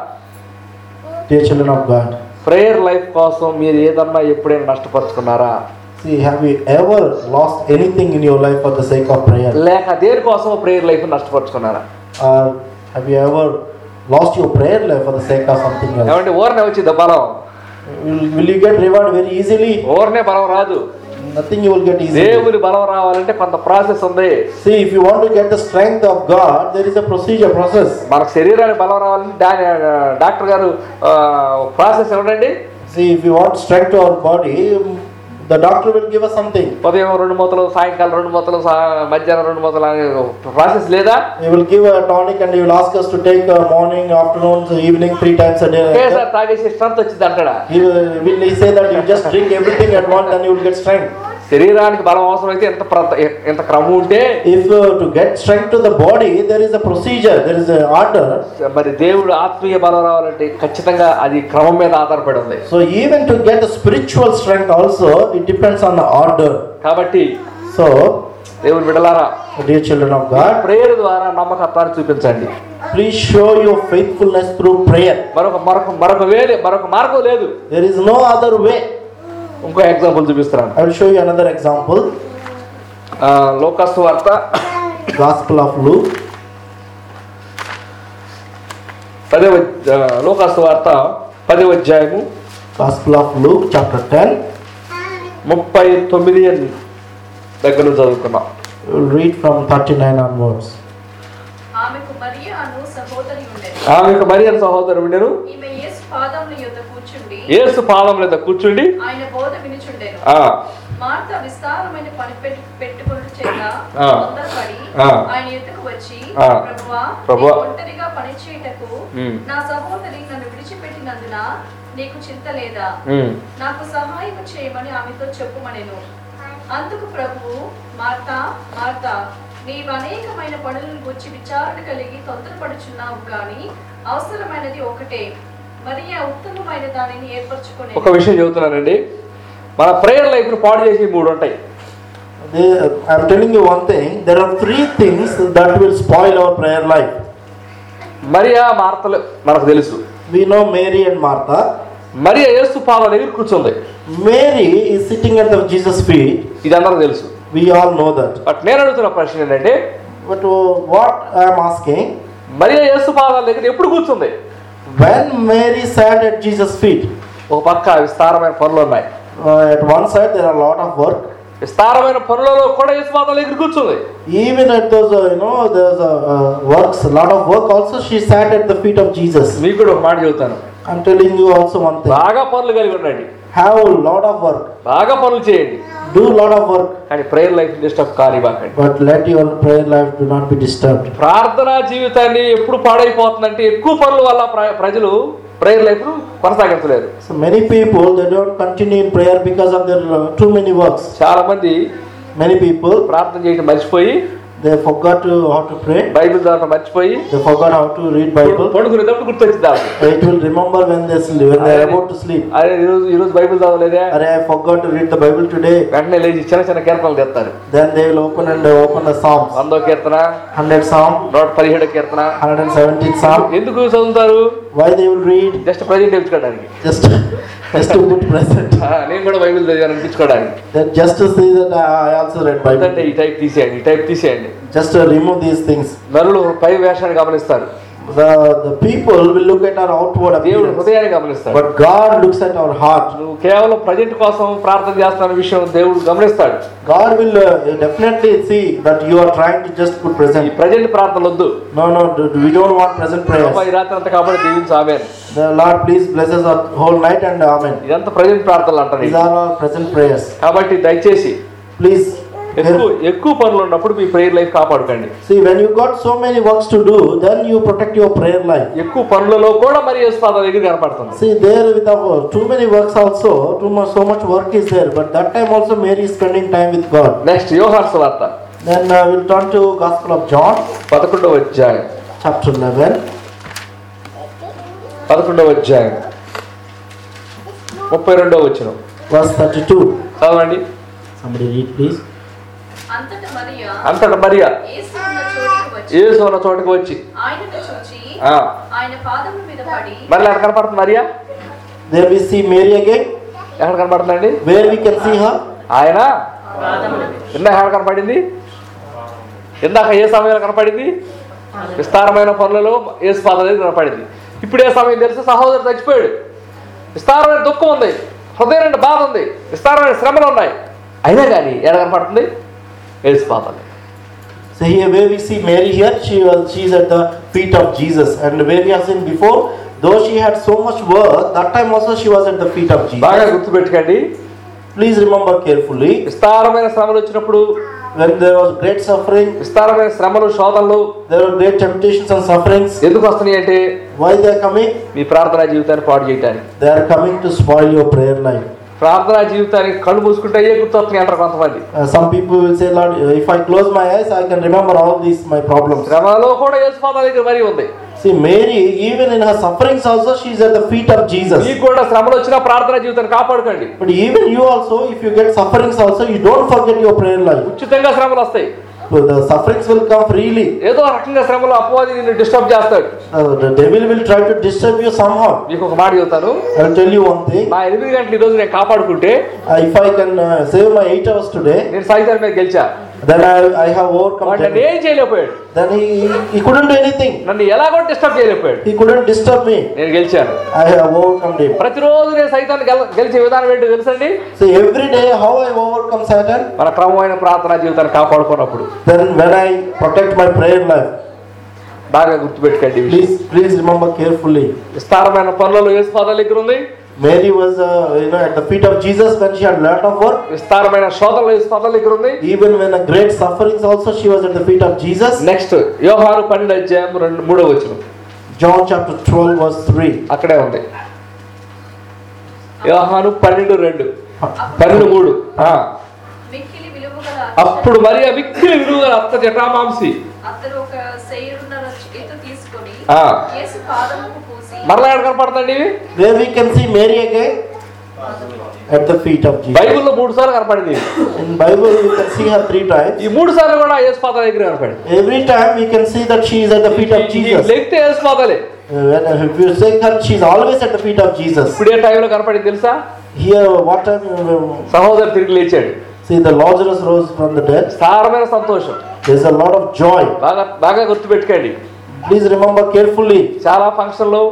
Dear children of God, prayer life కోసం మీరు ఏదన్నా ఎప్పుడైనా నష్టపరుచుకున్నారా see, have you ever lost anything in your life for the sake of prayer? లేక దేని కోసం ప్రేయర్ లైఫ్ నష్టపరుచుకున్నారా Or have you ever lost your prayer life for the sake of something else? ఏమంటే ఊరనే వచ్చింది బలం Will, will you get reward very easily? ఊరనే బలం రాదు Nothing you will get easily. దేవుని బలం రావాలంటే కొంత ప్రాసెస్ ఉంది See, if you want to get the strength of God, there is a procedure, process. మనకు శరీరానికి బలం రావాలంటే డా- డాక్టర్ గారు ప్రాసెస్ ఇవ్వడండి See, if you want strength to our body, um, the doctor will give us something. ఉదయం రెండు మూతలు సాయంకాలం రెండు మూతలు సా- మధ్యాహ్నం రెండు మూతలు అనే ప్రాసెస్ లేదా He will give a tonic and he will ask us to take uh, morning, afternoon, so evening, three times a day. like that. ఒకేసారి తాగేసి స్ట్రెంత్ వచ్చింది అంటాడా He will, will he say that you just drink everything at once and you will get strength. శరీరానికి బలం అవసరం అయితే ఎంత ప్ర- ఎంత క్రమం ఉంటే If uh, to get strength to the body, there is a procedure, there is an order. మరి దేవుడు ఆత్మీయ బలం రావాలంటే ఖచ్చితంగా అది క్రమం మీద ఆధారపడి ఉంది So even to get the spiritual strength also, it depends on the order. కాబట్టి So, దేవుడు బిడలారా dear children of God, prayer ద్వారా నమ్మకత్వాన్ని చూపించండి please show your faithfulness through prayer. మరొక మరొక మరొక వేరే మరొక మార్గం లేదు There is no other way. ఇంకో ఎగ్జాంపుల్ చూపిస్తున్నాను I will show you another example. ఆ, లోకాసు వార్త Gospel of Luke, పదవ ఆ, లోకాసు వార్త పదవ అధ్యాయము Gospel of Luke, chapter 10. ముప్పై తొమ్మిది దగ్గర నుంచి చదువుకున్నాం We will read from 39 onwards. ఆమెకు మరియ అను సహోదరి ఉండేది ఆమెకు మరి అని సహోదరు ఉండెను ఈమె యేసు పాదముల యొద్ద కూర్చుండి ఏసు పాదం లేదా కూర్చుండి ఆయన బోధ వినుచుండెను ఆ మార్త విస్తారమైన పని పెట్టి పెట్టుకున్న చేత ఆ. తొందరపడి ఆ. ఆయన ఎత్తుకు వచ్చి ఆ. ప్రభువా ప్రభువా. నీ ఒంటరిగా పని చేయటకు ఉమ్. నా సహోదరి నన్ను విడిచిపెట్టినందున నీకు చింత లేదా ఉమ్, నాకు సహాయం చేయమని ఆమెతో చెప్పుమనెను అందుకు ప్రభువు మార్తా మార్తా నీవు అనేకమైన పనులను గురించి విచారణ కలిగి తొందరపడుచున్నావు కానీ అవసరమైనది ఒకటే మరి ఆ ఉత్తమమైన దానిని ఏర్పరచుకునే ఒక విషయం చెబుతున్నానండి మన ప్రేయర్ లైఫ్ను పాడు చేసి మూడు ఉంటాయి They, I'm telling you one thing. There are three things that will spoil our prayer life. Mariya మార్తలు మనకు తెలుసు We know Mary and Martha. Mariya యేసు పాదాల దగ్గర కూర్చుంది Mary is sitting at the Jesus' feet. ఇది అందరికి తెలుసు We all know that. But నేను అడుగుతున్న ప్రశ్న ఏంటంటే But uh, what I am asking, Mariya యేసు పాదాల దగ్గర ఎప్పుడు కూర్చుంది when Mary sat at Jesus' feet, ఒక పక్క విస్తారమైన పనులు ఉన్నాయి uh, at one side there are a lot of work. విస్తారమైన పనులలో కూడా యేసు పాదాల దగ్గర కూర్చుంది Even at those, uh, you know, there's uh, uh, works, a lot of work. Also, she sat at the feet of Jesus. మీకు కూడా ఒక మాట చెబుతాను I'm telling you also one thing. బాగా పనులు కలిగి ఉండండి Have a lot of work. బాగా పనులు చేయండి Do a lot of work. కానీ ప్రేయర్ లైఫ్ డిస్టర్బ్ కానివ్వకండి But let your prayer life do not be disturbed. ప్రార్థనా జీవితాన్ని ఎప్పుడు పాడైపోతుందంటే ఎక్కువ పనుల వల్ల ప్ర- ప్రజలు ప్రేయర్ లైఫ్ కొనసాగించలేరు So many people they don't continue in prayer because of their uh, too many works. చాలా మంది Many people ప్రార్థన చేయడం మర్చిపోయి they forgot to how to pray. Bible చదవడం మర్చిపోయి They forgot how to read Bible. పడుకునేటప్పుడు గుర్తొచ్చింది వాళ్ళకి. It will remember when they sleep, when they are about to sleep. అరే ఈరోజు ఈరోజు బైబిల్ చదవలేదే Arey, I forgot to read the Bible today. వెంటనే లేచి చిన్న చిన్న కీర్తనలు తెస్తారు Then they will open and they open the Psalms. వందో కీర్తన 100 Psalm, నూట పదిహేడు కీర్తన 117 Psalm. ఎందుకు చదువుతారు Why they will read? Just present తెలుసుకోవడానికి Just, just to put present. ఆ, నేను కూడా బైబిల్ చదివాను అనిపించుకోవడానికి Then just to see that I also read అంటే Bible. ఈ టైప్ తీసేయండి ఈ టైప్ తీసేయండి Just to remove these things. నరులు పై వేషాన్ని గమనిస్తారు The, the people will look at our outward దేవుడు appearance. హృదయాన్ని గమనిస్తాడు But God looks at our heart. నువ్వు కేవలం ప్రజెంట్ కోసం ప్రార్థన చేస్తున్న విషయం దేవుడు గమనిస్తాడు God will uh, definitely see that you are trying to just put ఈ present. ప్రజెంట్ ప్రార్థనలు వద్దు No, no, d- we don't want present ప్రభా, prayers. ఈ రాత్రి అంతా కాబట్టి దీవించు ఆమె The Lord please bless us our whole night and Amen. ఇదంతా ప్రజెంట్ ప్రార్థనలు అంటారు These are all present prayers. కాబట్టి దయచేసి Please. ఎక్కువ ఎక్కువ పనులు ఉన్నప్పుడు మీ ప్రేయర్ లైఫ్ కాపాడుకోండి See, when you got so many works to do, then you protect your prayer life. ఎక్కువ పనులలో కూడా మరి యేసుపాద దగ్గర కనపడుతుంది See, there with our, too many works also, too much, so much work is there. But that time also Mary is spending time with God. Next యోహార్స్ వార్త Then uh, we'll turn to Gospel of John, పదకొండవ అధ్యాయం chapter 11. పదకొండవ అధ్యాయం ముప్పై రెండవ వచ్చిన verse 32. చదవండి Somebody read, please. అంతట మరియా అంతట మరియా యేసు ఉన్న చోటుకు వచ్చి యేసు ఉన్న చోటుకు వచ్చి ఆయనను చూచి ఆ, ఆయన పాదముల మీద పడి మళ్ళీ ఎక్కడ కనపడుతుంది Mariya There we see Mary again. ఎక్కడ కనపడుతుందండి Where we can see her? ఆయన ఇందాక ఎక్కడ కనపడింది ఇందాక ఏ సమయంలో కనపడింది విస్తారమైన పనులలో ఏ పాద దగ్గర కనపడింది ఇప్పుడు ఏ సమయం తెలుసు సహోదరుడు చచ్చిపోయాడు విస్తారమైన దుఃఖం ఉంది హృదయం నుండి బాధ ఉంది విస్తారమైన శ్రమలు ఉన్నాయి అయినా కానీ ఎక్కడ కనపడుతుంది ఏసు పాదాలు So here where we see Mary here, she was she is at the feet of Jesus. And where we have seen before, though she had so much work, that time also she was at the feet of బాగా Jesus. గుర్తుపెట్టుకోండి Please remember carefully, విస్తారమైన శ్రమలు వచ్చినప్పుడు when there was great suffering, విస్తారమైన శ్రమలు శోధనలు there were great temptations and sufferings. ఎందుకు వస్తున్నాయి అంటే Why they are coming? మీ ప్రార్థనా జీవితాన్ని పాడు చేయటానికి They are coming to spoil your prayer life. ప్రార్థనా జీవితానికి కళ్ళు మూసుకుంటే ఏ గుర్తొస్తున్నాయి అంటారు కొంతమంది Uh, some people will say, Lord, if I close my eyes, I can remember all these my problems. శ్రమలో కూడా యేసు పాదాల దగ్గర మరీ ఉంది See, Mary, even in her sufferings also, she is at the feet of Jesus. మీకు కూడా శ్రమలు వచ్చినా ప్రార్థనా జీవితాన్ని కాపాడుకోండి But even you also, if you get sufferings also, you don't forget your prayer life. ఉచితంగా శ్రమలు వస్తాయి So the sufferings will come freely. ఏదో రకంగా శ్రమలు అపవాది నిన్ను డిస్టర్బ్ చేస్తాడు Uh, the devil will try to disturb you somehow. మీకు ఒక మాట చెబుతాను I will tell you one thing. నా ఎనిమిది గంటలు ఈ రోజు నేను కాపాడుకుంటే Uh, if I can uh, save my eight hours today, నేను సాయితాల మీద గెలిచా then I, I have overcome వాడు నన్ను devil. ఏం చేయలేకపోయాడు Then he, he couldn't do anything. నన్ను ఎలాగో డిస్టర్బ్ చేయలేకపోయాడు He couldn't disturb me. నేను గెలిచాను I have overcome him. ప్రతిరోజు నేను సైతాన్ని గెల గెలిచే విధానం ఏంటో తెలుసండి So every day, how I overcome Satan? మన క్రమమైన ప్రార్థనా జీవితాన్ని కాపాడుకున్నప్పుడు Then when I protect my prayer life, బాగా గుర్తుపెట్టుకోండి ఈ విషయం please please remember carefully. విస్తారమైన పనులలో యేసు పాదాల దగ్గర ఉంది Mary was uh, you know at the feet of Jesus when she had lot of work. విస్తారమైన శోధనలు యేసు పాదాల దగ్గర ఉంది Even when a great sufferings also she was at the feet of Jesus. Next యోహాను పన్నెండు అధ్యాయం రెండు మూడో వచ్చిన John chapter 12 verse 3. అక్కడే ఉంది యోహాను పన్నెండు రెండు పన్నెండు మూడు ఆ, అప్పుడు మరి మిక్కిలి విలువ అత్త జటామాంసి అతడు ఒక శైలున్న చేత తీసుకొని ఆ. యేసు పాదముకు పూసి మరలా ఎక్కడ కనపడతాండి ఇవి Where we can see Mary again? At the feet of Jesus. బైబిల్లో మూడు సార్లు కనపడింది In Bible we can see her three times. ఈ మూడు సార్లు కూడా యేసు పాద దగ్గర కనపడింది Every time we can see that she is at the feet of Jesus. లెక్తే Yesu పాదాలే Uh, When if you say her, she is always at the feet of Jesus. ఇప్పుడు ఏ టైంలో కనపడింది తెలుసా Here, what time? uh, సహోదరు తిరిగి లేచాడు See, the Lazarus rose from the dead. సారమైన సంతోషం There is a lot of joy. బాగా బాగా గుర్తుపెట్టుకోండి Please remember carefully. చాలా ఫంక్షన్లు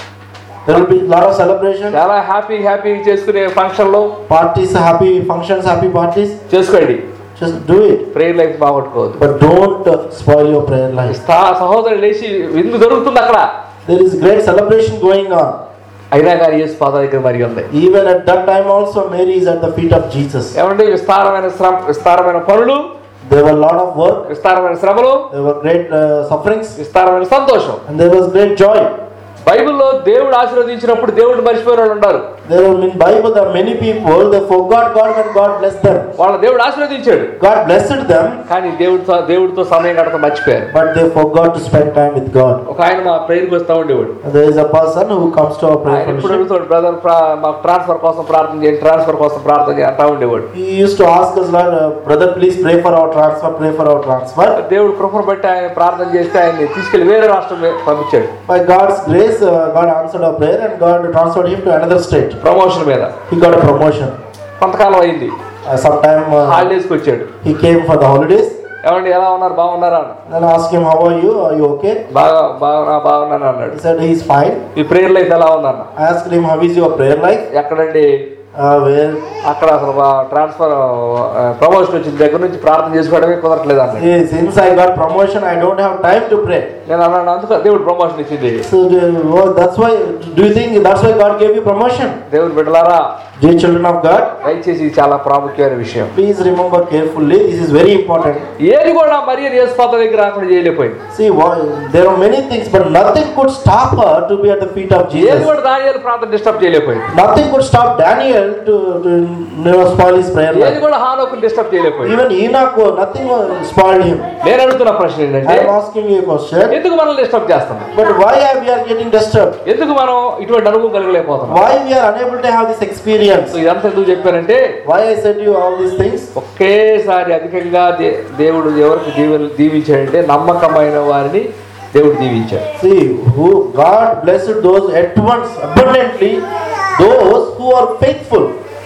There will be a lot of celebration, చాలా హ్యాపీ హ్యాపీ చేసుకునే ఫంక్షన్లు parties, happy functions, happy parties. చేసుకోండి Just do it. Prayer life బాగొట్టుకోవద్దు But don't uh, spoil your prayer life. స్థా- సహోదరుడు లేచి విందు జరుగుతుంది అక్కడ There is great celebration going on. అయినా కానీ యేసు పాద దగ్గర మరి ఉంది Even at that time, also, Mary is at the feet of Jesus. ఏమంటే విస్తారమైన శ్రమ విస్తారమైన పనులు There were a lot of work, విస్తారమైన శ్రమలు there were great uh, sufferings, విస్తారమైన సంతోషం and there was great joy. బైబిల్లో దేవుడు ఆశీర్వదించినప్పుడు దేవుడు మర్చిపోయిన వాళ్ళు ఉన్నారు There are in Bible there are many people they forgot God when God blessed them. వాళ్ళ దేవుడు ఆశీర్వదించాడు God blessed them, కానీ దేవుడితో దేవుడితో సమయం గడప మర్చిపోయారు but they forgot to spend time with God. ఒక ఆయన మా ప్రేయర్కి వస్తూ ఉండేవాడు And there is a person who comes to our prayer ఆయన ఇప్పుడు fellowship. అడుగుతాడు బ్రదర్ మాకు ట్రాన్స్ఫర్ కోసం ప్రార్థన చేయండి ట్రాన్స్ఫర్ కోసం ప్రార్థన చేయండి అంటా ఉండేవాడు He used to ask us, Lord, uh, brother, please pray for our transfer, pray for our transfer. దేవుడు కృపను బట్టి ఆయన ప్రార్థన చేస్తే ఆయన్ని తీసుకెళ్లి వేరే రాష్ట్రం పంపించాడు By God's grace, uh, God answered our prayer and God transferred him to another state. Promotion మీద He got a promotion. కొంతకాలం అయింది Uh, sometime uh, హాలిడేస్కి వచ్చాడు he came for the holidays. ఏమండి ఎలా ఉన్నారు బాగున్నారా అని Then I asked him, How are you? Are you okay? బాగా బాగా బాగున్నాను అన్నాడు He said, He's fine. ఈ ప్రేయర్ లైఫ్ ఎలా ఉందన్న I asked him, How is your prayer life? ఎక్కడండి Uh, where అక్కడ అసలు ట్రాన్స్ఫర్ ప్రమోషన్ వచ్చిన దగ్గర నుంచి ప్రార్థన చేసుకోవడమే కుదరట్లేదు అన్నాడు Hey, since I got promotion, I don't have time to pray. నేను అన్నాను అందుకు దేవుడు ప్రమోషన్ ఇచ్చింది So do- oh, that's why. Do you think that's why God gave you promotion? దేవుడు బిడ్డలారా Dear children of God, దయచేసి ఇది చాలా ప్రాముఖ్యమైన విషయం please remember carefully. This is very important. ఏది కూడా మరి యేసుపాత దగ్గర రాకుండా చేయలేకపోయింది See, why, there are many things, but nothing could stop her to be at the feet of ఏది Jesus. కూడా దానియాలు ప్రార్థన డిస్టర్బ్ చేయలేకపోయింది Nothing could stop Daniel to, to you know, spoil his prayer ఏది life. కూడా హానోకు disturb చేయలేకపోయింది Even Enoch, oh, nothing was- spoiled him. నేను అడుగుతున్న ప్రశ్న ఏంటంటే I am asking you a question. ఎందుకు మనం డిస్టర్బ్ చేస్తున్నాం But why are we are getting disturbed? ఎందుకు మనం ఇటువంటి అనుభవం కలగలేకపోతున్నాం Why we are unable to have this experience? So ఇదంతా ఎందుకు చెప్పానంటే Why I said to you all these things? ఒకేసారి అధికంగా దే- దేవుడు ఎవరికి దీవె దీవించాడంటే నమ్మకమైన వారిని దేవుడు దీవించాడు See, who God blessed those at once abundantly, those who are faithful.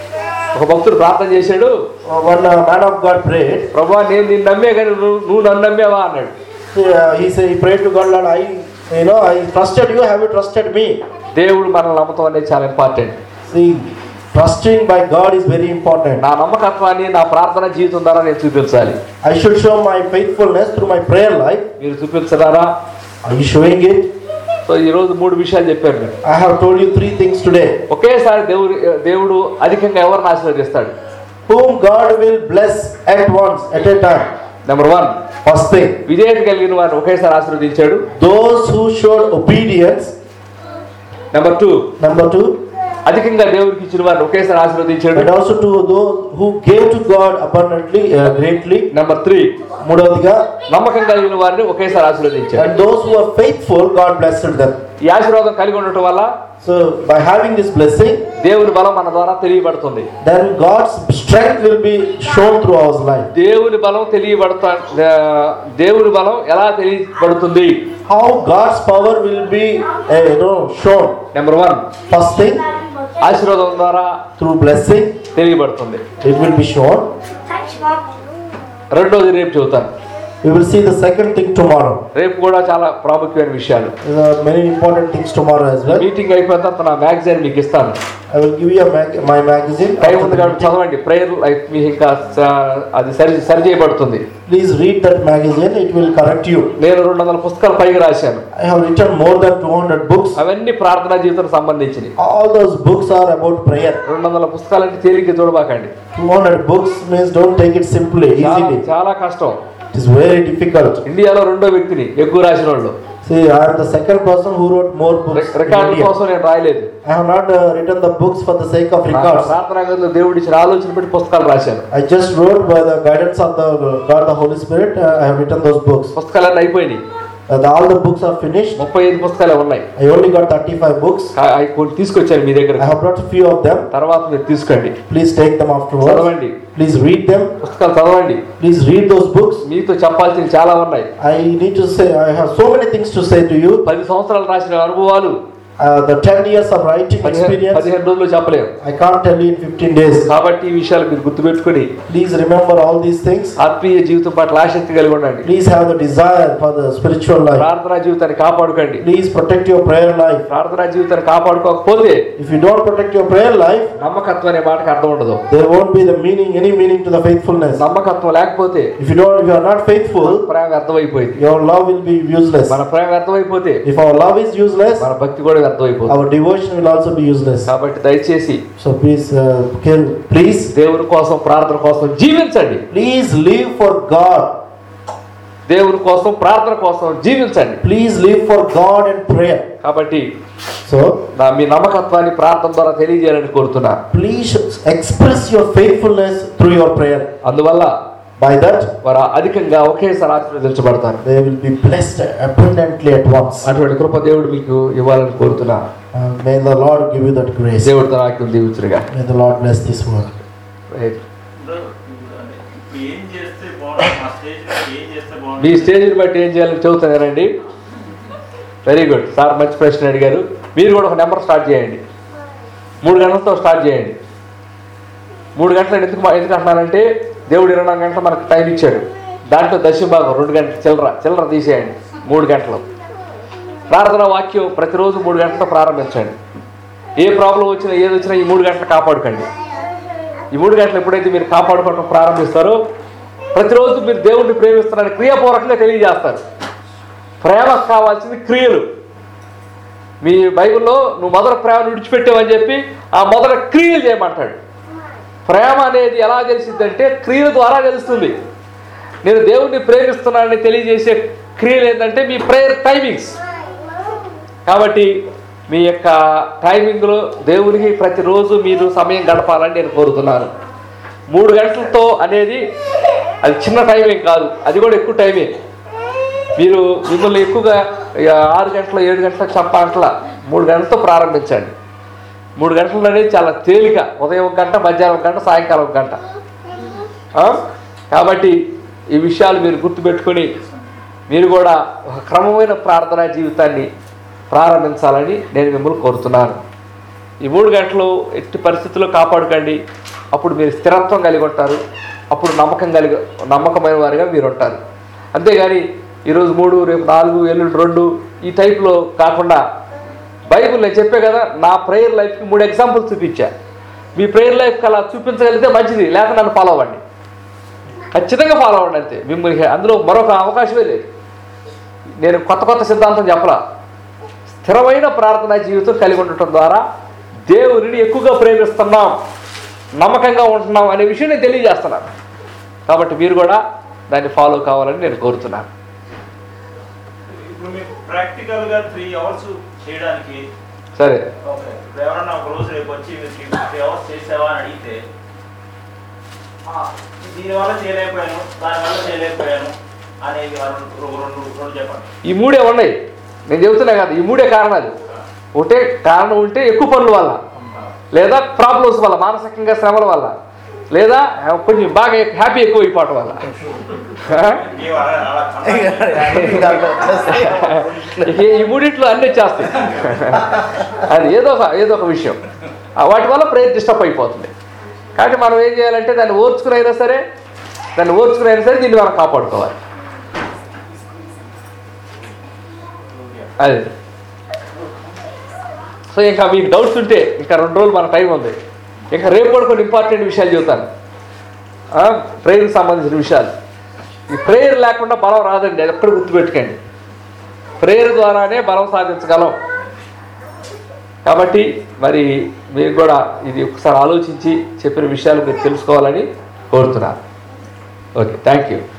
ఒక భక్తుడు ప్రార్థన చేశాడు Uh, One uh, man of God prayed. ప్రభా నేను నిన్ను నమ్మే కానీ నువ్వు నువ్వు నన్ను నమ్మేవా అన్నాడు Uh, he said, he prayed to God, Lord, I, you know, I trusted you. Have you trusted me? దేవుడు మనల్ని నమ్మటం అనేది చాలా important See, trusting by God is very important. నా నమ్మకత్వాన్ని నా ప్రార్థన జీవితం ద్వారా నేను చూపించాలి I should show my faithfulness through my prayer life. మీరు చూపించడారా Are you showing it? So ఈ రోజు మూడు విషయాలు చెప్పారు మీరు I have told you three things today. ఒకేసారి దేవుడు దేవుడు అధికంగా ఎవరిని ఆశీర్వదిస్తాడు Whom God will bless at once, at a time. Number one First thing, విధేయత కలిగిన వారిని ఒకేసారి ఆశీర్వదించాడు those who showed obedience. Number two Number two, అధికంగా దేవుడికి ఇచ్చిన వారిని ఒకేసారి ఆశీర్వదించాడు and also to those who gave to God abundantly, uh, greatly. Number three మూడవదిగా నమ్మకం కలిగిన వారిని ఒకేసారి ఆశీర్వదించాడు and those who are faithful, God blessed them. ఈ ఆశీర్వాదం కలిగి ఉండటం వల్ల So by having this blessing, దేవుని బలం మన ద్వారా తెలియబడుతుంది then God's strength will be shown through our life. దేవుని బలం తెలియబడతా ఆ, దేవుని బలం ఎలా తెలియబడుతుంది How God's power will be, uh, you know, shown. Number one First thing, ఆశీర్వాదం ద్వారా through blessing, తెలియబడుతుంది it will be shown. రెండోది రేపు చెబుతాను We will see the second thing tomorrow. రేపు కూడా చాలా ప్రాముఖ్యమైన విషయాలు There are many important things tomorrow as well. Meeting అయిపోయిన తర్వాత నా మ్యాగజైన్ మీకు ఇస్తాను I will give you a mag- my magazine. Time ఉంది కాబట్టి చదవండి ప్రేయర్ లైఫ్ మీకు ఇంకా స- అది సరి సరి చేయబడుతుంది Please read that magazine. It will correct you. నేను రెండు వందల పుస్తకాలు పైగా రాశాను I have written more than 200 books. అవన్నీ ప్రార్థనా జీవితం సంబంధించినవి All those books are about prayer. రెండు వందల పుస్తకాలంటే తేలిక చూడబాకండి 200 books means don't take it simply, చాలా easily. చాలా కష్టం It is very difficult. ఇండియాలో రెండో వ్యక్తిని ఎక్కువ రాసిన వాళ్ళు See, I am the second person who wrote more books. in రికార్డుల India. కోసం నేను రాయలేదు I have not uh, written the books for the sake of నా records. ప్రార్థనా గదిలో దేవుడు ఇచ్చిన ఆలోచన పెట్టి పుస్తకాలు రాశాను I just wrote by the guidance of the God, the Holy Spirit. Uh, I have written those books. పుస్తకాలన్నీ అయిపోయినాయి Uh, the- all the books are finished. ముప్పై ఐదు పుస్తకాలే ఉన్నాయి I only got 35 books. కా- అవి కొన్ని తీసుకొచ్చాను మీ దగ్గర I have brought a few of them. తర్వాత మీరు తీసుకోండి Please take them afterwards. చదవండి Please read them. పుస్తకాలు చదవండి Please read those books. మీతో చెప్పాల్సినవి చాలా ఉన్నాయి I need to say, I have so many things to say to you. పది సంవత్సరాలు రాసిన అనుభవాలు Uh, the 10 years of writing పదిహేను experience, పదిహేను రోజులు చెప్పలేము I can't tell you in 15 days. కాబట్టి ఈ విషయాలు మీరు గుర్తుపెట్టుకుని Please remember all these things. ఆత్మీయ జీవితం పట్ల ఆసక్తి కలిగి ఉండండి Please have the desire for the spiritual life. ప్రార్థనా జీవితాన్ని కాపాడుకోండి Please protect your prayer life. ప్రార్థనా జీవితాన్ని కాపాడుకోకపోతే If you don't protect your prayer life, నమ్మకత్వం అనే మాటకి అర్థం ఉండదు there won't be the meaning, any meaning to the faithfulness. నమ్మకత్వం లేకపోతే If you don't, if you are not faithful, ప్రేమ అర్థమైపోయింది your love will be useless. మన ప్రేమ అర్థమైపోతే If our love is useless, మన భక్తి కూడా అర్థమైపోతుంది our devotion will also be useless. కాబట్టి dayచేసి So please, uh, kill- please, దేవుని కోసం ప్రార్థన కోసం జీవించండి please live for God. దేవుని కోసం ప్రార్థన కోసం జీవించండి Please live for God and prayer. కాబట్టి So నా మీ నమ్మకత్వాన్ని ప్రార్థన ద్వారా తెలియజేయాలని కోరుతున్నా please express your faithfulness through your prayer. అందువల్ల By that, వారు అధికంగా ఒకేసారి ఆశీర్వదించబడతారు they will be blessed abundantly at once. అటువంటి కృప దేవుడు మీకు ఇవ్వాలని కోరుతున్నా Uh, may the Lord give you that grace. దేవుడు తన వాక్యం దీవించుడుగా May the Lord bless this word. ఇప్పుడు ఏం చేస్తే బాగుంటుంది మా స్టేజ్ మీద ఏం చేస్తే మీ బాగుంటుంది స్టేజ్ని బట్టి ఏం చేయాలని చెబుతున్నారండి వెరీ గుడ్ సార్ మంచి ప్రశ్న అడిగారు మీరు కూడా ఒక నెంబర్ స్టార్ట్ చేయండి మూడు గంటలతో స్టార్ట్ చేయండి మూడు గంటలు ఎందుకు మా- ఎందుకు అంటున్నానంటే దేవుడు ఇరవై నాలుగు గంటలు మనకు టైం ఇచ్చాడు దాంట్లో దశమ భాగం రెండు గంటలు చిల్లర చిల్లర తీసేయండి మూడు గంటలు ప్రార్థన వాక్యం ప్రతిరోజు మూడు గంటలతో ప్రారంభించండి ఏ ప్రాబ్లం వచ్చినా ఏది వచ్చినా ఈ మూడు గంటలు కాపాడుకోండి ఈ మూడు గంటలు ఎప్పుడైతే మీరు కాపాడుకోవడం ప్రారంభిస్తారో ప్రతిరోజు మీరు దేవుడిని ప్రేమిస్తున్నారని క్రియాపూర్వకంగా తెలియజేస్తారు ప్రేమకు కావాల్సింది క్రియలు మీ బైబిల్లో నువ్వు మొదట ప్రేమను విడిచిపెట్టావని చెప్పి ఆ మొదట క్రియలు చేయమంటాడు ప్రేమ అనేది ఎలా తెలిసిందంటే క్రియల ద్వారా తెలుస్తుంది నేను దేవుడిని ప్రేమిస్తున్నానని తెలియజేసే క్రియలు ఏంటంటే మీ ప్రేయర్ టైమింగ్స్ కాబట్టి మీ యొక్క టైమింగ్లో దేవునికి ప్రతిరోజు మీరు సమయం గడపాలని నేను కోరుతున్నాను మూడు గంటలతో అనేది అది చిన్న టైమింగ్ కాదు అది కూడా ఎక్కువ టైమే మీరు మిమ్మల్ని ఎక్కువగా ఇక ఆరు గంటల ఏడు గంటల చెప్పంటల మూడు గంటలతో ప్రారంభించండి మూడు గంటలు అనేది చాలా తేలిక ఉదయం ఒక గంట మధ్యాహ్నం ఒక గంట సాయంకాలం ఒక గంట ఆ? కాబట్టి ఈ విషయాలు మీరు గుర్తుపెట్టుకొని మీరు కూడా ఒక క్రమమైన ప్రార్థనా జీవితాన్ని ప్రారంభించాలని నేను మిమ్మల్ని కోరుతున్నాను ఈ మూడు గంటలు ఎట్టి పరిస్థితుల్లో కాపాడుకోండి అప్పుడు మీరు స్థిరత్వం కలిగి ఉంటారు అప్పుడు నమ్మకం కలిగి నమ్మకమైన వారిగా మీరు ఉంటారు అంతేగాని ఈరోజు మూడు రేపు నాలుగు ఎల్లుండి రెండు ఈ టైప్లో కాకుండా బైబిల్ నేను చెప్పే కదా నా ప్రేయర్ లైఫ్కి మూడు ఎగ్జాంపుల్స్ చూపించా మీ ప్రేయర్ లైఫ్కి అలా చూపించగలిగితే మంచిది లేక నన్ను ఫాలో అవ్వండి ఖచ్చితంగా ఫాలో అవ్వండి అంతే మిమ్మల్ని అందులో మరొక అవకాశమే లేదు నేను కొత్త కొత్త సిద్ధాంతం చెప్పలా స్థిరమైన ప్రార్థనా జీవితం కలిగి ఉండటం ద్వారా దేవునిని ఎక్కువగా ప్రేమిస్తున్నాం నమ్మకంగా ఉంటున్నాం అనే విషయం నేను తెలియజేస్తున్నాను కాబట్టి మీరు కూడా దాన్ని ఫాలో కావాలని నేను కోరుతున్నాను ఇప్పుడు మీకు ప్రాక్టికల్ గా త్రీ అవర్స్ చేయడానికి సరే ఓకే ఇప్పుడు ఎవరన్నా ఒక రోజు రేపు వచ్చి మీరు త్రీ అవర్స్ చేసావా అని అడిగితే "ఆ, దీనివల్ల చేయలేకపోయాను దానివల్ల చేయలేకపోయాను అనేది రెండు రెండు రెండు చెప్పండి ఈ మూడే ఉన్నాయి నేను చెబుతున్నా కదా ఈ మూడే కారణాలు ఒకటే కారణం ఉంటే ఎక్కువ పనుల వల్ల లేదా ప్రాబ్లమ్స్ వల్ల మానసికంగా శ్రమల వల్ల లేదా కొంచెం బాగా హ్యాపీ ఎక్కువ అయిపోవటం వల్ల ఏ అలా- అలా కన్నా- ఈ- ఈ మూడిట్లో అన్ని వచ్చేస్తాయి అది ఏదో ఒక ఏదో ఒక విషయం ఆ వాటి వల్ల ప్రేయర్ డిస్టర్బ్ అయిపోతుంది కాబట్టి మనం ఏం చేయాలంటే దాన్ని ఓర్చుకుని అయినా సరే దాన్ని ఓర్చుకుని అయినా సరే దీన్ని మనం కాపాడుకోవాలి అది సో ఇంకా మీకు డౌట్స్ ఉంటే ఇంకా రెండు రోజులు మన టైం ఉంది ఇంకా రేపు కూడా కొన్ని ఇంపార్టెంట్ విషయాలు చెబుతాను ప్రేయర్కి సంబంధించిన విషయాలు ఈ ప్రేయర్ లేకుండా బలం రాదండి అది ఎక్కడ గుర్తుపెట్టుకోండి ప్రేయర్ ద్వారానే బలం సాధించగలం కాబట్టి మరి మీరు కూడా ఇది ఒకసారి ఆలోచించి చెప్పిన విషయాలు మీరు తెలుసుకోవాలని కోరుతున్నాను ఓకే థ్యాంక్ యూ